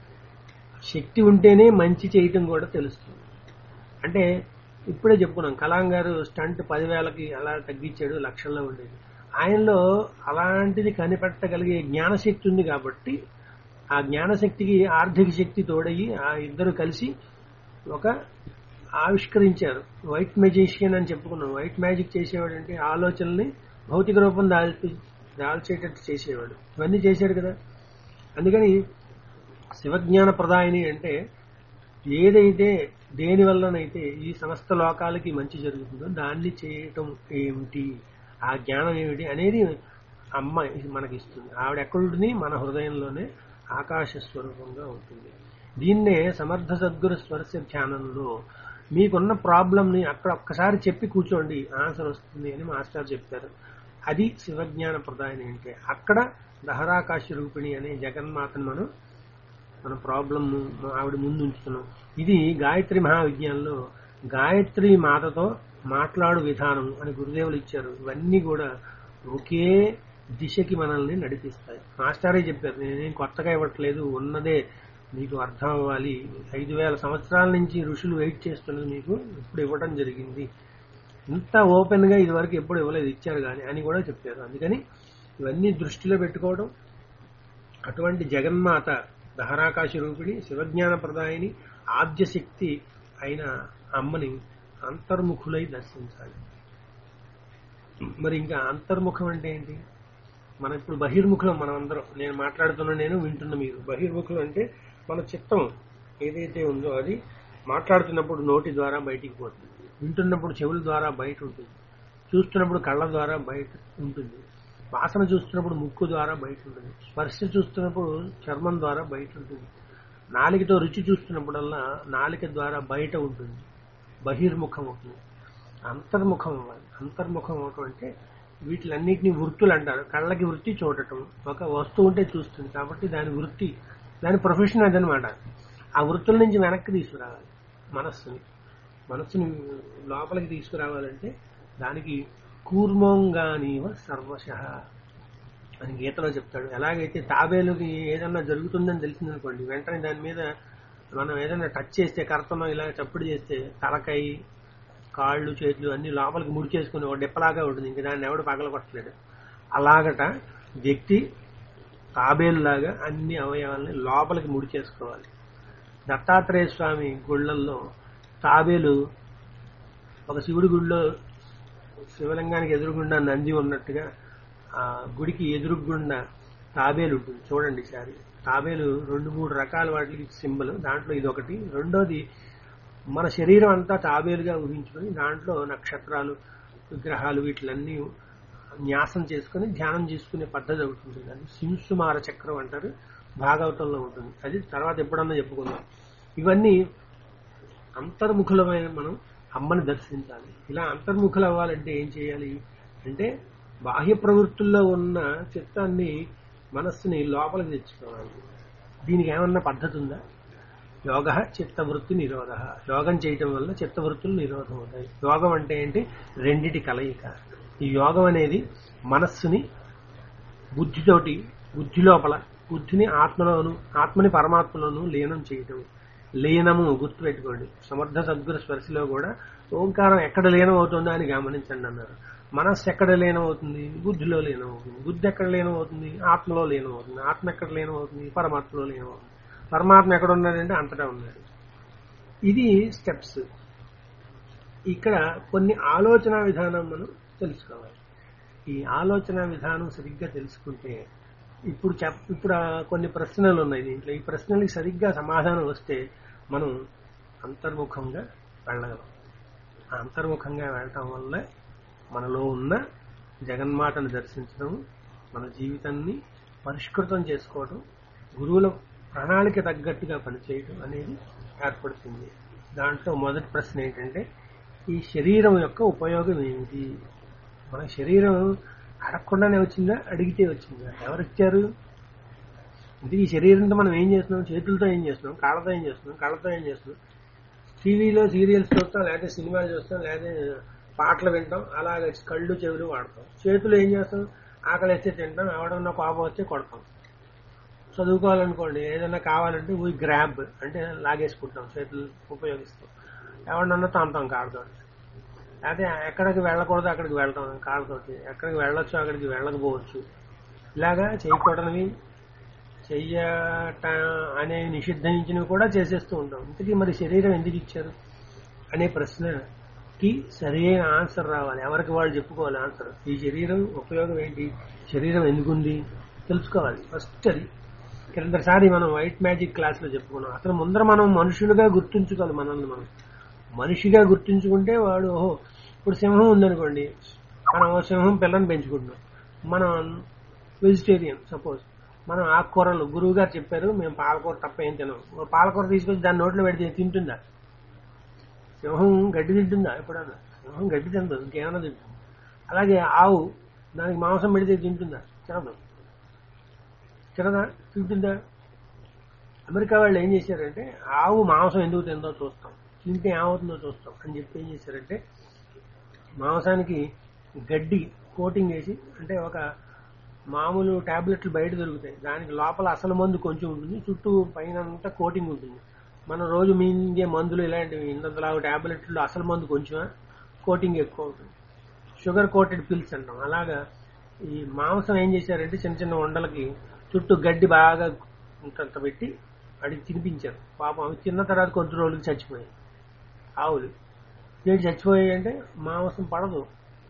శక్తి ఉంటేనే మంచి చేయటం కూడా తెలుస్తుంది అంటే ఇప్పుడే చెప్పుకున్నాం కలాం గారు స్టంట్ పదివేలకి అలా తగ్గించాడు లక్షల్లో ఉండేది ఆయనలో అలాంటిది కనిపెట్టగలిగే జ్ఞానశక్తి ఉంది కాబట్టి ఆ జ్ఞానశక్తికి ఆర్థిక శక్తి తోడయి ఆ ఇద్దరు కలిసి ఒక ఆవిష్కరించారు వైట్ మెజిషియన్ అని చెప్పుకున్నాం వైట్ మ్యాజిక్ చేసేవాడు అంటే ఆలోచనల్ని భౌతిక రూపం దాల్చి దాల్చేటట్టు చేసేవాడు ఇవన్నీ చేశాడు కదా అందుకని శివజ్ఞాన ప్రదాయని అంటే ఏదైతే దేని వల్లనైతే ఈ సమస్త లోకాలకి మంచి జరుగుతుందో దాన్ని చేయటం ఏమిటి ఆ జ్ఞానం ఏమిటి అనేది అమ్మ మనకి ఇస్తుంది ఆవిడ ఎక్కడుంటుంది మన హృదయంలోనే ఆకాశ స్వరూపంగా ఉంటుంది దీన్నే సమర్థ సద్గురు స్వరస్య ధ్యానంలో మీకున్న ప్రాబ్లంని అక్కడ ఒక్కసారి చెప్పి కూర్చోండి ఆన్సర్ వస్తుంది అని మాస్టర్ చెప్పారు అది శివజ్ఞాన ప్రదాయని అంటే అక్కడ దహరాకాశ రూపిణి అనే జగన్మాతను మనం మన ప్రాబ్లమ్ ఆవిడ ముందు ఉంచుతున్నాం ఇది గాయత్రి మహావిజ్ఞానంలో గాయత్రి మాతతో మాట్లాడు విధానం అని గురుదేవులు ఇచ్చారు ఇవన్నీ కూడా ఒకే దిశకి మనల్ని నడిపిస్తాయి మాస్టారే చెప్పారు నేనేం కొత్తగా ఇవ్వట్లేదు ఉన్నదే మీకు అర్థం అవ్వాలి ఐదు వేల సంవత్సరాల నుంచి ఋషులు వెయిట్ చేస్తున్నది మీకు ఇప్పుడు ఇవ్వడం జరిగింది ఇంత ఓపెన్ గా ఇది వరకు ఎప్పుడు ఇవ్వలేదు ఇచ్చారు కానీ అని కూడా చెప్పారు అందుకని ఇవన్నీ దృష్టిలో పెట్టుకోవడం అటువంటి జగన్మాత దహరాకాశ రూపిణి శివజ్ఞాన ప్రదాయిని ఆద్యశక్తి అయిన అమ్మని అంతర్ముఖులై దర్శించాలి మరి ఇంకా అంతర్ముఖం అంటే ఏంటి మన ఇప్పుడు బహిర్ముఖులం మనం అందరం నేను మాట్లాడుతున్న నేను వింటున్న మీరు బహిర్ముఖులం అంటే మన చిత్తం ఏదైతే ఉందో అది మాట్లాడుతున్నప్పుడు నోటి ద్వారా బయటికి పోతుంది వింటున్నప్పుడు చెవుల ద్వారా బయట ఉంటుంది చూస్తున్నప్పుడు కళ్ళ ద్వారా బయట ఉంటుంది వాసన చూస్తున్నప్పుడు ముక్కు ద్వారా బయట ఉంటుంది స్పర్శ చూస్తున్నప్పుడు చర్మం ద్వారా బయట ఉంటుంది నాలికతో రుచి చూస్తున్నప్పుడల్లా నాలిక ద్వారా బయట ఉంటుంది బహిర్ముఖం అవుతుంది అంతర్ముఖం అవ్వాలి అంతర్ముఖం అవటం అంటే వీటిలన్నిటిని వృత్తులు అంటారు కళ్ళకి వృత్తి చూడటం ఒక వస్తువు ఉంటే చూస్తుంది కాబట్టి దాని వృత్తి దాని ప్రొఫెషన్ అదనమాట ఆ వృత్తుల నుంచి వెనక్కి తీసుకురావాలి మనస్సుని మనస్సుని లోపలికి తీసుకురావాలంటే దానికి కూర్మోంగానీవ సర్వశ అని గీతలో చెప్తాడు ఎలాగైతే తాబేలుకి ఏదన్నా జరుగుతుందని తెలిసిందనుకోండి వెంటనే దాని మీద మనం ఏదైనా టచ్ చేస్తే కర్తనో ఇలా చప్పుడు చేస్తే తలకాయ కాళ్ళు చేతులు అన్ని లోపలికి ముడిచేసుకుని ఒక డిప్పలాగా ఉంటుంది ఇంక దాన్ని ఎవడు పగల కొట్టలేడు అలాగట వ్యక్తి తాబేలులాగా అన్ని అవయవాల్ని లోపలికి ముడిచేసుకోవాలి దత్తాత్రేయ స్వామి గుళ్ళల్లో తాబేలు ఒక శివుడి గుడిలో శివలింగానికి ఎదురుగుండా నంది ఉన్నట్టుగా ఆ గుడికి ఎదురుగుండా తాబేలు ఉంటుంది చూడండి ఈసారి తాబేలు రెండు మూడు రకాల వాటికి సింబల్ దాంట్లో ఇది ఒకటి రెండోది మన శరీరం అంతా తాబేలుగా ఊహించుకొని దాంట్లో నక్షత్రాలు విగ్రహాలు వీటిలన్నీ న్యాసం చేసుకుని ధ్యానం చేసుకునే పద్ధతి ఒకటి ఉంటుంది అది సింసుమార చక్రం అంటారు భాగవతంలో ఉంటుంది అది తర్వాత ఎప్పుడన్నా చెప్పుకుందాం ఇవన్నీ అంతర్ముఖులమైన మనం అమ్మని దర్శించాలి ఇలా అంతర్ముఖులు అవ్వాలంటే ఏం చేయాలి అంటే బాహ్య ప్రవృత్తుల్లో ఉన్న చిత్తాన్ని మనస్సుని లోపలికి తెచ్చుకోవాలి దీనికి ఏమన్నా పద్ధతి ఉందా యోగ చిత్తవృత్తి నిరోధ యోగం చేయటం వల్ల చిత్తవృత్తులు నిరోధం అవుతాయి యోగం అంటే ఏంటి రెండిటి కలయిక ఈ యోగం అనేది మనస్సుని బుద్ధితోటి బుద్ధి లోపల బుద్ధిని ఆత్మలోను ఆత్మని పరమాత్మలోను లీనం చేయటం లీనము గుర్తుపెట్టుకోండి సమర్థ సద్గురు స్పర్శలో కూడా ఓంకారం ఎక్కడ లీనం అవుతుందో అని గమనించండి అన్నారు మనస్సు ఎక్కడ లీనం అవుతుంది బుద్ధిలో లీనం అవుతుంది బుద్ధి ఎక్కడ లీనం అవుతుంది ఆత్మలో లీనం అవుతుంది ఆత్మ ఎక్కడ లీనం అవుతుంది పరమాత్మలో లీనం అవుతుంది పరమాత్మ ఎక్కడ ఉన్నాడంటే అంతటా ఉన్నాడు ఇది స్టెప్స్ ఇక్కడ కొన్ని ఆలోచన విధానం మనం తెలుసుకోవాలి ఈ ఆలోచన విధానం సరిగ్గా తెలుసుకుంటే ఇప్పుడు చెప్ ఇప్పుడు ఆ కొన్ని ప్రశ్నలు ఉన్నాయి దీంట్లో ఈ ప్రశ్నలకి సరిగ్గా సమాధానం వస్తే మనం అంతర్ముఖంగా వెళ్ళగలం ఆ అంతర్ముఖంగా వెళ్ళటం వల్ల మనలో ఉన్న జగన్మాతను దర్శించడం మన జీవితాన్ని పరిష్కృతం చేసుకోవడం గురువుల ప్రణాళిక తగ్గట్టుగా పనిచేయడం అనేది ఏర్పడుతుంది దాంట్లో మొదటి ప్రశ్న ఏంటంటే ఈ శరీరం యొక్క ఉపయోగం ఏమిటి మన శరీరం అడగకుండానే వచ్చిందా అడిగితే వచ్చిందా ఎవరిచ్చారు ఇది ఈ శరీరంతో మనం ఏం చేస్తున్నాం చేతులతో ఏం చేస్తున్నాం కాళ్ళతో ఏం చేస్తున్నాం కళ్ళతో ఏం చేస్తున్నాం టీవీలో సీరియల్స్ చూస్తాం లేకపోతే సినిమాలు చూస్తాం లేకపోతే పాటలు వింటాం అలాగే కళ్ళు చెవులు వాడతాం చేతులు ఏం చేస్తాం ఆకలి వేస్తే తింటాం ఎవడన్నా కోపం వస్తే కొడతాం చదువుకోవాలనుకోండి ఏదైనా కావాలంటే వీ గ్రాబ్ అంటే లాగేసుకుంటాం చేతులు ఉపయోగిస్తాం ఎవరినన్నా తాంతాం కాడుతో లేకపోతే ఎక్కడికి వెళ్ళకూడదు అక్కడికి వెళ్తాం కాళ్ళతోటి ఎక్కడికి వెళ్ళొచ్చు అక్కడికి వెళ్ళకపోవచ్చు ఇలాగా చేయకూడనివి చెయ్యట అనే నిషిద్ధించినవి కూడా చేసేస్తూ ఉంటాం ఇంతకీ మరి శరీరం ఎందుకు ఇచ్చారు అనే ప్రశ్నకి సరైన ఆన్సర్ రావాలి ఎవరికి వాళ్ళు చెప్పుకోవాలి ఆన్సర్ ఈ శరీరం ఉపయోగం ఏంటి శరీరం ఎందుకుంది తెలుసుకోవాలి ఫస్ట్ అది క్రిందసారి మనం వైట్ మ్యాజిక్ క్లాస్ లో చెప్పుకున్నాం అసలు ముందర మనం మనుషులుగా గుర్తుంచుకోవాలి మనల్ని మనం మనిషిగా గుర్తుంచుకుంటే వాడు ఓహో ఇప్పుడు సింహం ఉందనుకోండి మనం ఓ సింహం పిల్లని పెంచుకుంటున్నాం మనం వెజిటేరియన్ సపోజ్ మనం ఆకుకూరలు గురువు గారు చెప్పారు మేము పాలకూర తప్ప ఏం తినం ఓ పాలకూర తీసుకొచ్చి దాన్ని నోట్లో పెడితే తింటుందా సింహం గడ్డి తింటుందా ఎప్పుడన్నా సింహం గడ్డి తిందు ఇంకేమైనా తింటుంది అలాగే ఆవు దానికి మాంసం పెడితే తింటుందా తినదు తినదా తింటుందా అమెరికా వాళ్ళు ఏం చేశారంటే ఆవు మాంసం ఎందుకు తిందో చూస్తాం తింటే ఏమవుతుందో చూస్తాం అని చెప్పి ఏం చేశారంటే మాంసానికి గడ్డి కోటింగ్ వేసి అంటే ఒక మామూలు టాబ్లెట్లు బయట దొరుకుతాయి దానికి లోపల అసలు మందు కొంచెం ఉంటుంది చుట్టూ పైన అంతా కోటింగ్ ఉంటుంది మనం రోజు మింగే మందులు ఇలాంటివి ఇంతలాగా టాబ్లెట్లు అసలు మందు కొంచెం కోటింగ్ ఎక్కువ ఉంటుంది షుగర్ కోటెడ్ పిల్స్ అంటాం అలాగా ఈ మాంసం ఏం చేశారంటే చిన్న చిన్న ఉండలకి చుట్టూ గడ్డి బాగా ఇంతంత పెట్టి అడిగి తినిపించారు పాపం అవి తిన్న తర్వాత కొద్ది రోజులకి చచ్చిపోయాయి ఆవులు ఏంటి చచ్చిపోయాయి అంటే మాంసం పడదు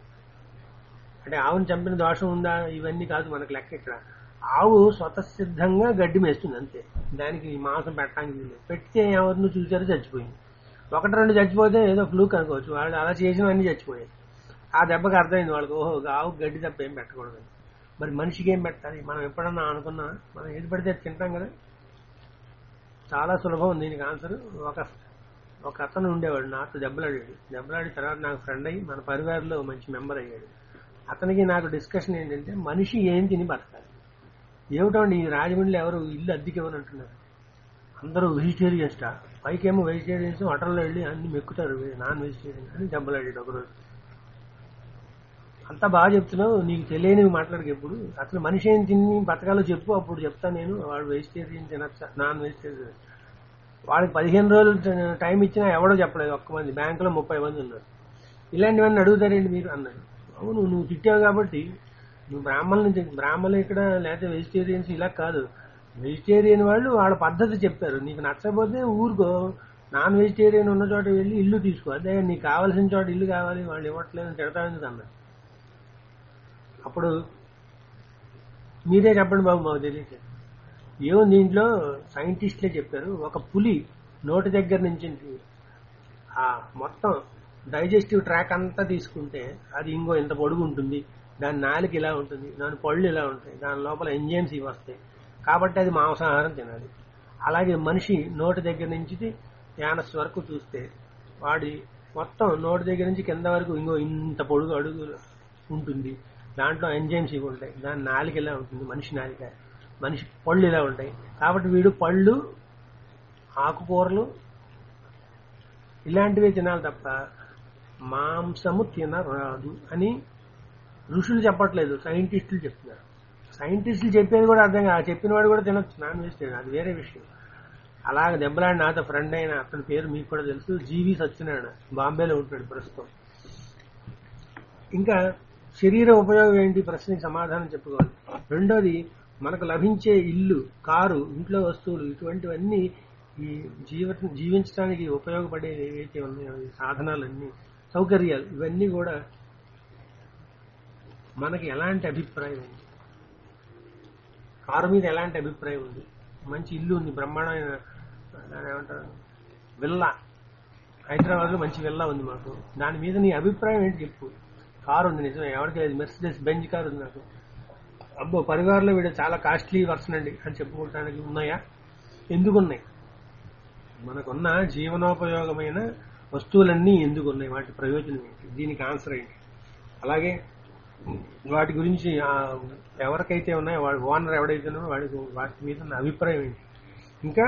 అంటే ఆవుని చంపిన దోషం ఉందా ఇవన్నీ కాదు మనకు లెక్క ఇక్కడ ఆవు స్వతసిద్ధంగా గడ్డి మేస్తుంది అంతే దానికి మాంసం పెట్టడానికి వీలు లేదు. పెడితే ఎవరిని చూసారో చచ్చిపోయింది ఒకటి రెండు చచ్చిపోతే ఏదో ఫ్లూక్ అనుకోవచ్చు వాళ్ళు అలా చేసినవన్నీ చచ్చిపోయాయి ఆ దెబ్బకి అర్థమైంది వాళ్ళకి ఓహో ఆవు గడ్డి తప్ప ఏం పెట్టకూడదు మరి మనిషికి ఏం పెట్టాలి మనం ఎప్పుడన్నా అనుకున్నా మనం ఏది పడితే అది తింటాం కదా చాలా సులభం దీనికి ఆన్సర్ ఒక ఒక అతను ఉండేవాడు నాతో దెబ్బలాడాడు దెబ్బలాడి తర్వాత నాకు ఫ్రెండ్ అయ్యి మన పరివారంలో మంచి మెంబర్ అయ్యాడు అతనికి నాకు డిస్కషన్ ఏంటంటే మనిషి ఏం తిని బతకాలి ఏమిటండి ఈ రాజమండ్రిలో ఎవరు ఇల్లు అద్దెకి ఇవ్వని అంటున్నారు అందరూ వెజిటేరియన్స్టా పైకేమో వెజిటేరియన్స్ హోటల్లో వెళ్ళి అన్ని మెక్కుతారు నాన్ వెజిటేరియన్ అని దెబ్బలాడాడు ఒకరోజు అంతా బాగా చెప్తున్నావు నీకు తెలియనివి మాట్లాడక ఎప్పుడు అసలు మనిషి ఏం తిని బతకాలో చెప్పు అప్పుడు చెప్తా నేను వాడు వెజిటేరియన్ తినచ్చా నాన్ వెజిటేరియన్ వాడికి పదిహేను రోజులు ట- టైం ఇచ్చినా ఎవడో చెప్పలేదు ఒక్క మంది బ్యాంకులో ముప్పై మంది ఉన్నారు ఇలాంటివన్నీ అడుగుతారేంటి మీరు అన్నాడు అవును నువ్వు తిట్టావు కాబట్టి నువ్వు బ్రాహ్మణుల నుంచి బ్రాహ్మణులు ఇక్కడ లేకపోతే వెజిటేరియన్స్ ఇలా కాదు వెజిటేరియన్ వాళ్ళు వాళ్ళ పద్ధతి చెప్పారు నీకు నచ్చకపోతే ఊరుకో నాన్ వెజిటేరియన్ ఉన్న చోట వెళ్ళి ఇల్లు తీసుకో అదే నీకు కావాల్సిన చోట ఇల్లు కావాలి వాళ్ళు ఇవ్వట్లేదు తిడతామని అన్నాడు అప్పుడు మీరే చెప్పండి బాబు మాకు తెలియదు ఏమో దీంట్లో సైంటిస్టులే చెప్పారు ఒక పులి నోటి దగ్గర నుంచి ఆ మొత్తం డైజెస్టివ్ ట్రాక్ అంతా తీసుకుంటే అది ఇంకో ఇంత పొడుగు ఉంటుంది దాని నాలుక ఇలా ఉంటుంది దాని పళ్ళు ఇలా ఉంటాయి దాని లోపల ఎంజైమ్స్ ఇవి వస్తాయి కాబట్టి అది మాంసాహారం తినాలి అలాగే మనిషి నోటి దగ్గర నుంచి యానస్ వరకు చూస్తే వాడి మొత్తం నోటి దగ్గర నుంచి కింద వరకు ఇంకో ఇంత పొడుగు అడుగు ఉంటుంది దాంట్లో ఎంజైమ్స్ ఇవి ఉంటాయి దాని నాలుక ఇలా ఉంటుంది మనిషి నాలిక మనిషి పళ్ళు ఇలా ఉంటాయి కాబట్టి వీడు పళ్ళు ఆకుకూరలు ఇలాంటివే తినాలి తప్ప మాంసము తినరాదు అని ఋషులు చెప్పట్లేదు సైంటిస్టులు చెప్తున్నారు సైంటిస్టులు చెప్పేది కూడా అర్థం కాదు చెప్పిన వాడు కూడా తినొచ్చు నాన్ వెజిటేరియన్ అది వేరే విషయం అలాగే దెబ్బలాడి నాతో ఫ్రెండ్ అయిన అతని పేరు మీకు కూడా తెలుసు జీవి సత్యనారాయణ బాంబేలో ఉంటున్నాడు ప్రస్తుతం ఇంకా శరీర ఉపయోగం ఏంటి ప్రశ్నకి సమాధానం చెప్పుకోవాలి రెండోది మనకు లభించే ఇల్లు కారు ఇంట్లో వస్తువులు ఇటువంటివన్నీ ఈ జీవ జీవించడానికి ఉపయోగపడే ఏవైతే ఉన్నాయో ఈ సాధనాలన్నీ సౌకర్యాలు ఇవన్నీ కూడా మనకి ఎలాంటి అభిప్రాయం ఉంది కారు మీద ఎలాంటి అభిప్రాయం ఉంది మంచి ఇల్లు ఉంది బ్రహ్మాండమైన దాన్ని ఏమంటారు విల్లా హైదరాబాద్ లో మంచి విల్లా ఉంది మాకు దాని మీద నీ అభిప్రాయం ఏంటి చెప్పు కారు ఉంది నిజమే ఎవరికి లేదు మెర్సిడెస్ బెంజ్ కారు ఉంది నాకు అబ్బో పరివారంలో వీడు చాలా కాస్ట్లీ వర్షన్ అండి అని చెప్పుకోవడానికి ఉన్నాయా ఎందుకు ఉన్నాయి మనకున్న జీవనోపయోగమైన వస్తువులన్నీ ఎందుకు ఉన్నాయి వాటి ప్రయోజనం ఏంటి దీనికి ఆన్సర్ ఏంటి అలాగే వాటి గురించి ఆ, ఎవరికైతే ఉన్నాయో వాడి ఓనర్ ఎవడైతే ఉన్నాడో వాడికి వాటి మీద ఉన్న అభిప్రాయం ఏంటి ఇంకా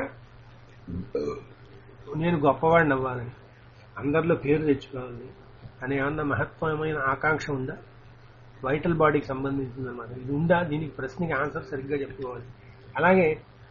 నేను గొప్పవాడిని అవ్వాలని అందరిలో పేరు తెచ్చుకోవాలి అనే ఏమన్నా మహత్వమైన ఆకాంక్ష ఉందా వైటల్ బాడీకి సంబంధించింది అనమాట ఇది ఉందా దీనికి ప్రశ్నకి ఆన్సర్ సరిగ్గా చెప్పుకోవాలి అలాగే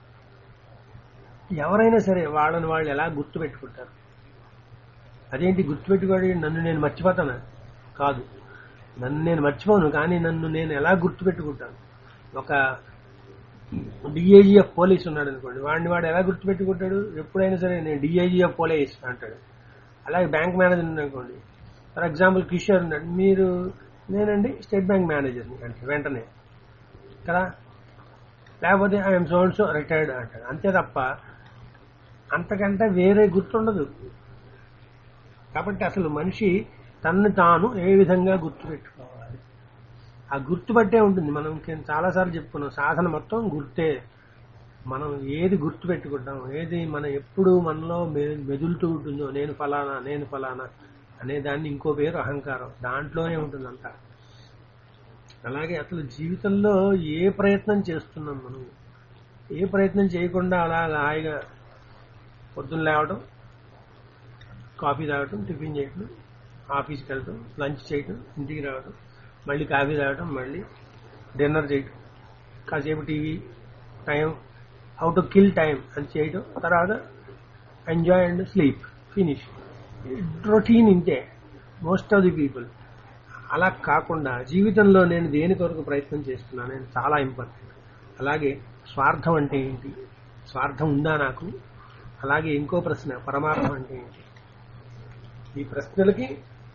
ఎవరైనా సరే వాళ్ళని వాళ్ళు ఎలా గుర్తు పెట్టుకుంటారు అదేంటి గుర్తుపెట్టుకోవడం నన్ను నేను మర్చిపోతానా కాదు నన్ను నేను మర్చిపోను కానీ నన్ను నేను ఎలా గుర్తుపెట్టుకుంటాను ఒక డిఐజీఎఫ్ పోలీస్ ఉన్నాడు అనుకోండి వాడిని వాడు ఎలా గుర్తుపెట్టుకుంటాడు ఎప్పుడైనా సరే నేను డిఐజీఎఫ్ పోలీస్ అంటాడు అలాగే బ్యాంక్ మేనేజర్ ఉన్నాడు అనుకోండి ఫర్ ఎగ్జాంపుల్ కిషోర్ ఉన్నాడు మీరు నేనండి స్టేట్ బ్యాంక్ మేనేజర్ని అంటే వెంటనే కదా లేకపోతే ఐఎమ్ సో సో రిటైర్డ్ అంటాడు అంతే తప్ప అంతకంటే వేరే గుర్తుండదు కాబట్టి అసలు మనిషి తన్ను తాను ఏ విధంగా గుర్తుపెట్టుకోవాలి ఆ గుర్తుపట్టే ఉంటుంది మనం ఇంకేం చాలాసార్లు చెప్పుకున్నాం సాధన మొత్తం గుర్తే మనం ఏది గుర్తు పెట్టుకుంటాం ఏది మనం ఎప్పుడు మనలో మె- మెదులుతూ ఉంటుందో నేను ఫలానా నేను ఫలానా అనే దాన్ని ఇంకో పేరు అహంకారం దాంట్లోనే ఉంటుంది అంతా అలాగే అసలు జీవితంలో ఏ ప్రయత్నం చేస్తున్నాం మనం ఏ ప్రయత్నం చేయకుండా అలాగా హాయిగా పొద్దున్న లేవడం కాఫీ తాగటం టిఫిన్ చేయటం ఆఫీస్కి వెళ్ళటం లంచ్ చేయటం ఇంటికి రావడం మళ్ళీ కాఫీ తాగటం మళ్ళీ డిన్నర్ చేయటం కాసేపు TV time how to kill time అని చేయటం తర్వాత enjoy and sleep finish routine ఇంతే మోస్ట్ ఆఫ్ ది పీపుల్ అలా కాకుండా జీవితంలో నేను దేని కొరకు ప్రయత్నం చేస్తున్నాను నేను చాలా ఇంపార్టెంట్ అలాగే స్వార్థం అంటే ఏంటి స్వార్థం ఉందా నాకు అలాగే ఇంకో ప్రశ్న పరమార్థం అంటే ఏంటి ఈ ప్రశ్నలకి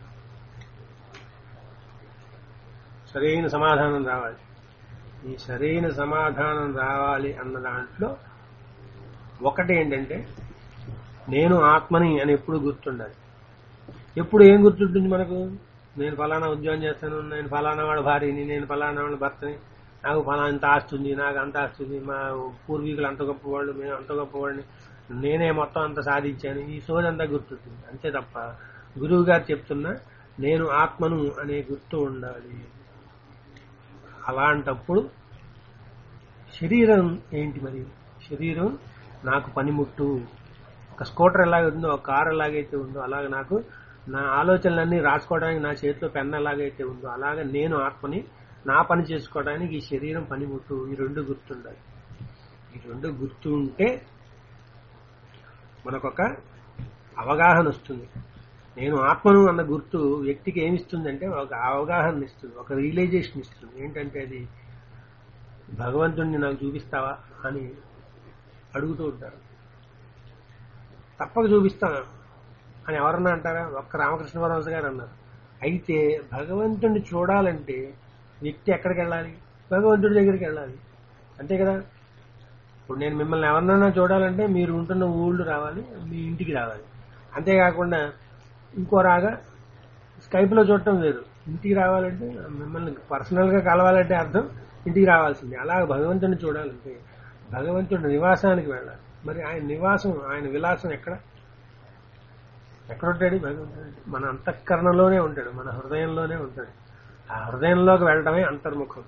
సరైన సమాధానం రావాలి ఈ సరైన సమాధానం రావాలి అన్న దాంట్లో ఒకటి ఏంటంటే నేను ఆత్మని అని ఎప్పుడు గుర్తుండాలి ఎప్పుడు ఏం గుర్తుంటుంది మనకు నేను ఫలానా ఉద్యోగం చేస్తాను నేను ఫలానా వాడు భార్యని నేను ఫలానా వాడి భర్తని నాకు ఫలానా ఇంత ఆస్తుంది నాకు అంత ఆస్తుంది మా పూర్వీకులు అంత గొప్పవాళ్ళు మేము అంత గొప్పవాడిని నేనే మొత్తం అంత సాధించాను ఈ సోది అంతా గుర్తుంటుంది అంతే తప్ప గురువు గారు చెప్తున్నా నేను ఆత్మను అనే గుర్తు ఉండాలి అలాంటప్పుడు శరీరం ఏంటి మరి శరీరం నాకు పనిముట్టు ఒక స్కూటర్ ఎలాగైతుందో ఒక కార్ ఎలాగైతే ఉందో అలాగే నాకు నా ఆలోచనలన్నీ రాసుకోవడానికి నా చేతిలో పెన్ ఎలాగైతే ఉందో అలాగే నేను ఆత్మని నా పని చేసుకోవడానికి ఈ శరీరం పనిముట్టు ఈ రెండు గుర్తుండాలి ఈ రెండు గుర్తు ఉంటే మనకొక అవగాహన వస్తుంది నేను ఆత్మను అన్న గుర్తు వ్యక్తికి ఏమిస్తుందంటే ఒక అవగాహన ఇస్తుంది ఒక రియలైజేషన్ ఇస్తుంది ఏంటంటే అది భగవంతుణ్ణి నాకు చూపిస్తావా అని అడుగుతూ ఉంటారు తప్పక చూపిస్తాను అని ఎవరన్నా అంటారా ఒక్క రామకృష్ణ పరమహంస గారు అన్నారు అయితే భగవంతుణ్ణి చూడాలంటే వ్యక్తి ఎక్కడికి వెళ్ళాలి భగవంతుడి దగ్గరికి వెళ్ళాలి అంతే కదా ఇప్పుడు నేను మిమ్మల్ని ఎవరినైనా చూడాలంటే మీరు ఉంటున్న ఊళ్ళు రావాలి మీ ఇంటికి రావాలి అంతేకాకుండా ఇంకో రాగా స్కైప్లో చూడటం వేరు ఇంటికి రావాలంటే మిమ్మల్ని పర్సనల్గా కలవాలంటే అర్థం ఇంటికి రావాల్సిందే అలా భగవంతుని చూడాలంటే భగవంతుడి నివాసానికి వెళ్ళాలి మరి ఆయన నివాసం ఆయన విలాసం ఎక్కడ ఎక్కడ ఉంటాడు భగవంతుడు మన అంతఃకరణలోనే ఉంటాడు మన హృదయంలోనే ఉంటాడు ఆ హృదయంలోకి వెళ్ళడమే అంతర్ముఖం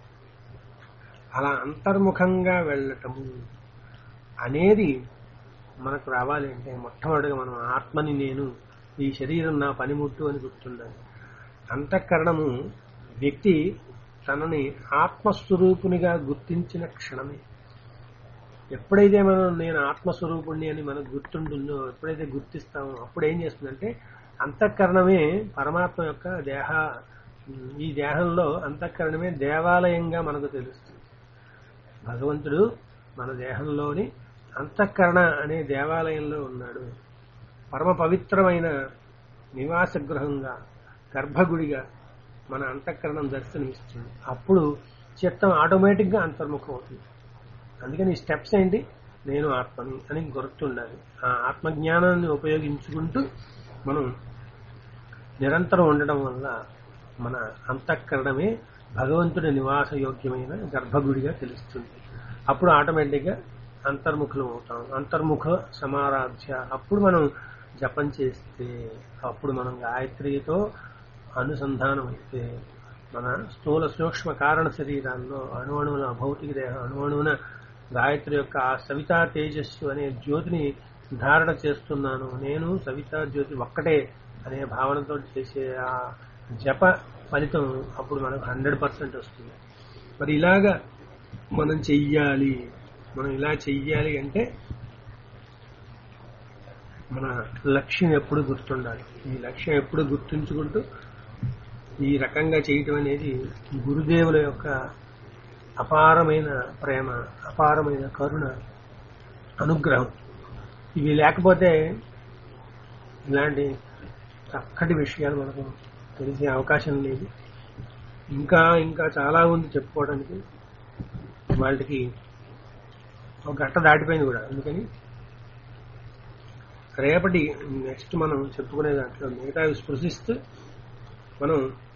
అలా అంతర్ముఖంగా వెళ్ళటము అనేది మనకు రావాలి అంటే మొట్టమొదటిగా మనం ఆత్మని నేను ఈ శరీరం నా పనిముట్టు అని గుర్తుండాలి అంతఃకరణము వ్యక్తి తనని ఆత్మస్వరూపునిగా గుర్తించిన క్షణమే ఎప్పుడైతే మనం నేను ఆత్మస్వరూపుణ్ణి అని మనకు గుర్తుంటుందో ఎప్పుడైతే గుర్తిస్తామో అప్పుడు ఏం చేస్తుందంటే అంతఃకరణమే పరమాత్మ యొక్క దేహ ఈ దేహంలో అంతఃకరణమే దేవాలయంగా మనకు తెలుస్తుంది భగవంతుడు మన దేహంలోని అంతఃకరణ అనే దేవాలయంలో ఉన్నాడు పరమ పవిత్రమైన నివాస గృహంగా గర్భగుడిగా మన అంతఃకరణం దర్శనమిస్తుంది అప్పుడు చిత్తం ఆటోమేటిక్గా అంతర్ముఖం అవుతుంది అందుకని ఈ స్టెప్స్ ఏంటి నేను ఆత్మని అని గుర్తుండాలి ఆ ఆత్మజ్ఞానాన్ని ఉపయోగించుకుంటూ మనం నిరంతరం ఉండడం వల్ల మన అంతఃకరణమే భగవంతుడి నివాస యోగ్యమైన గర్భగుడిగా తెలుస్తుంది అప్పుడు ఆటోమేటిక్గా అంతర్ముఖులం అవుతాం అంతర్ముఖ సమారాధ్య అప్పుడు మనం జపం చేస్తే అప్పుడు మనం గాయత్రితో అనుసంధానం అయితే మన స్థూల సూక్ష్మ కారణ శరీరాల్లో అణువణువున భౌతిక దేహ అణువణువున గాయత్రి యొక్క ఆ సవితా తేజస్సు అనే జ్యోతిని ధారణ చేస్తున్నాను నేను సవితా జ్యోతి ఒక్కటే అనే భావనతో చేసే ఆ జప ఫలితం అప్పుడు మనకు హండ్రెడ్ పర్సెంట్ వస్తుంది మరి ఇలాగా మనం చెయ్యాలి మనం ఇలా చెయ్యాలి అంటే మన లక్ష్యం ఎప్పుడు గుర్తుండాలి ఈ లక్ష్యం ఎప్పుడు గుర్తుంచుకుంటూ ఈ రకంగా చేయటం అనేది గురుదేవుల యొక్క అపారమైన ప్రేమ అపారమైన కరుణ అనుగ్రహం ఇవి లేకపోతే ఇలాంటి చక్కటి విషయాలు మనకు తెలిసే అవకాశం లేదు ఇంకా ఇంకా చాలా ఉంది చెప్పుకోవడానికి వాళ్ళకి ఒక గంట దాటిపోయింది కూడా అందుకని రేపటి నెక్స్ట్ మనం చెప్పుకునే దాంట్లో మిగతావి స్పృశిస్తూ మనం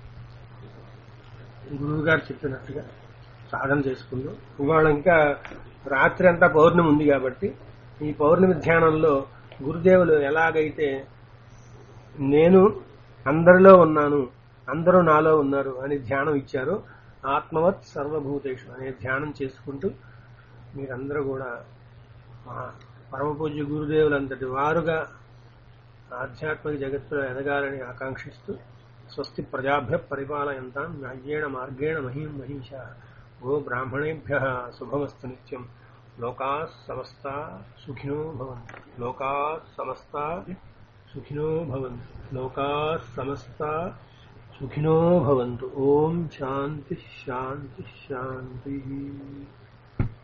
గురువు గారు చెప్పినట్టుగా సాధన చేసుకుందాం ఇవాళ ఇంకా రాత్రి అంతా పౌర్ణమి ఉంది కాబట్టి ఈ పౌర్ణమి ధ్యానంలో గురుదేవులు ఎలాగైతే నేను అందరిలో ఉన్నాను అందరూ నాలో ఉన్నారు అని ధ్యానం ఇచ్చారు ఆత్మవత్ సర్వభూతేషు అనే ధ్యానం చేసుకుంటూ మీరందరూ కూడా మా పరమ పూజ్య గురుదేవులంతటి వారుగా ఆధ్యాత్మిక జగత్తులో ఎదగాలని ఆకాంక్షిస్తూ స్వస్తి ప్రజాభ్య పరిపాలయంతాం న్యాయేణ మార్గేణ మహీం మహిష గో బ్రాహ్మణేభ్య శుభమస్తు నిత్యం లోకా సమస్త సుఖినో భవంతు లోకా సమస్త సుఖినో భవంతు లోకా సమస్త సుఖినో భవంతు ఓం శాంతి శాంతి శాంతి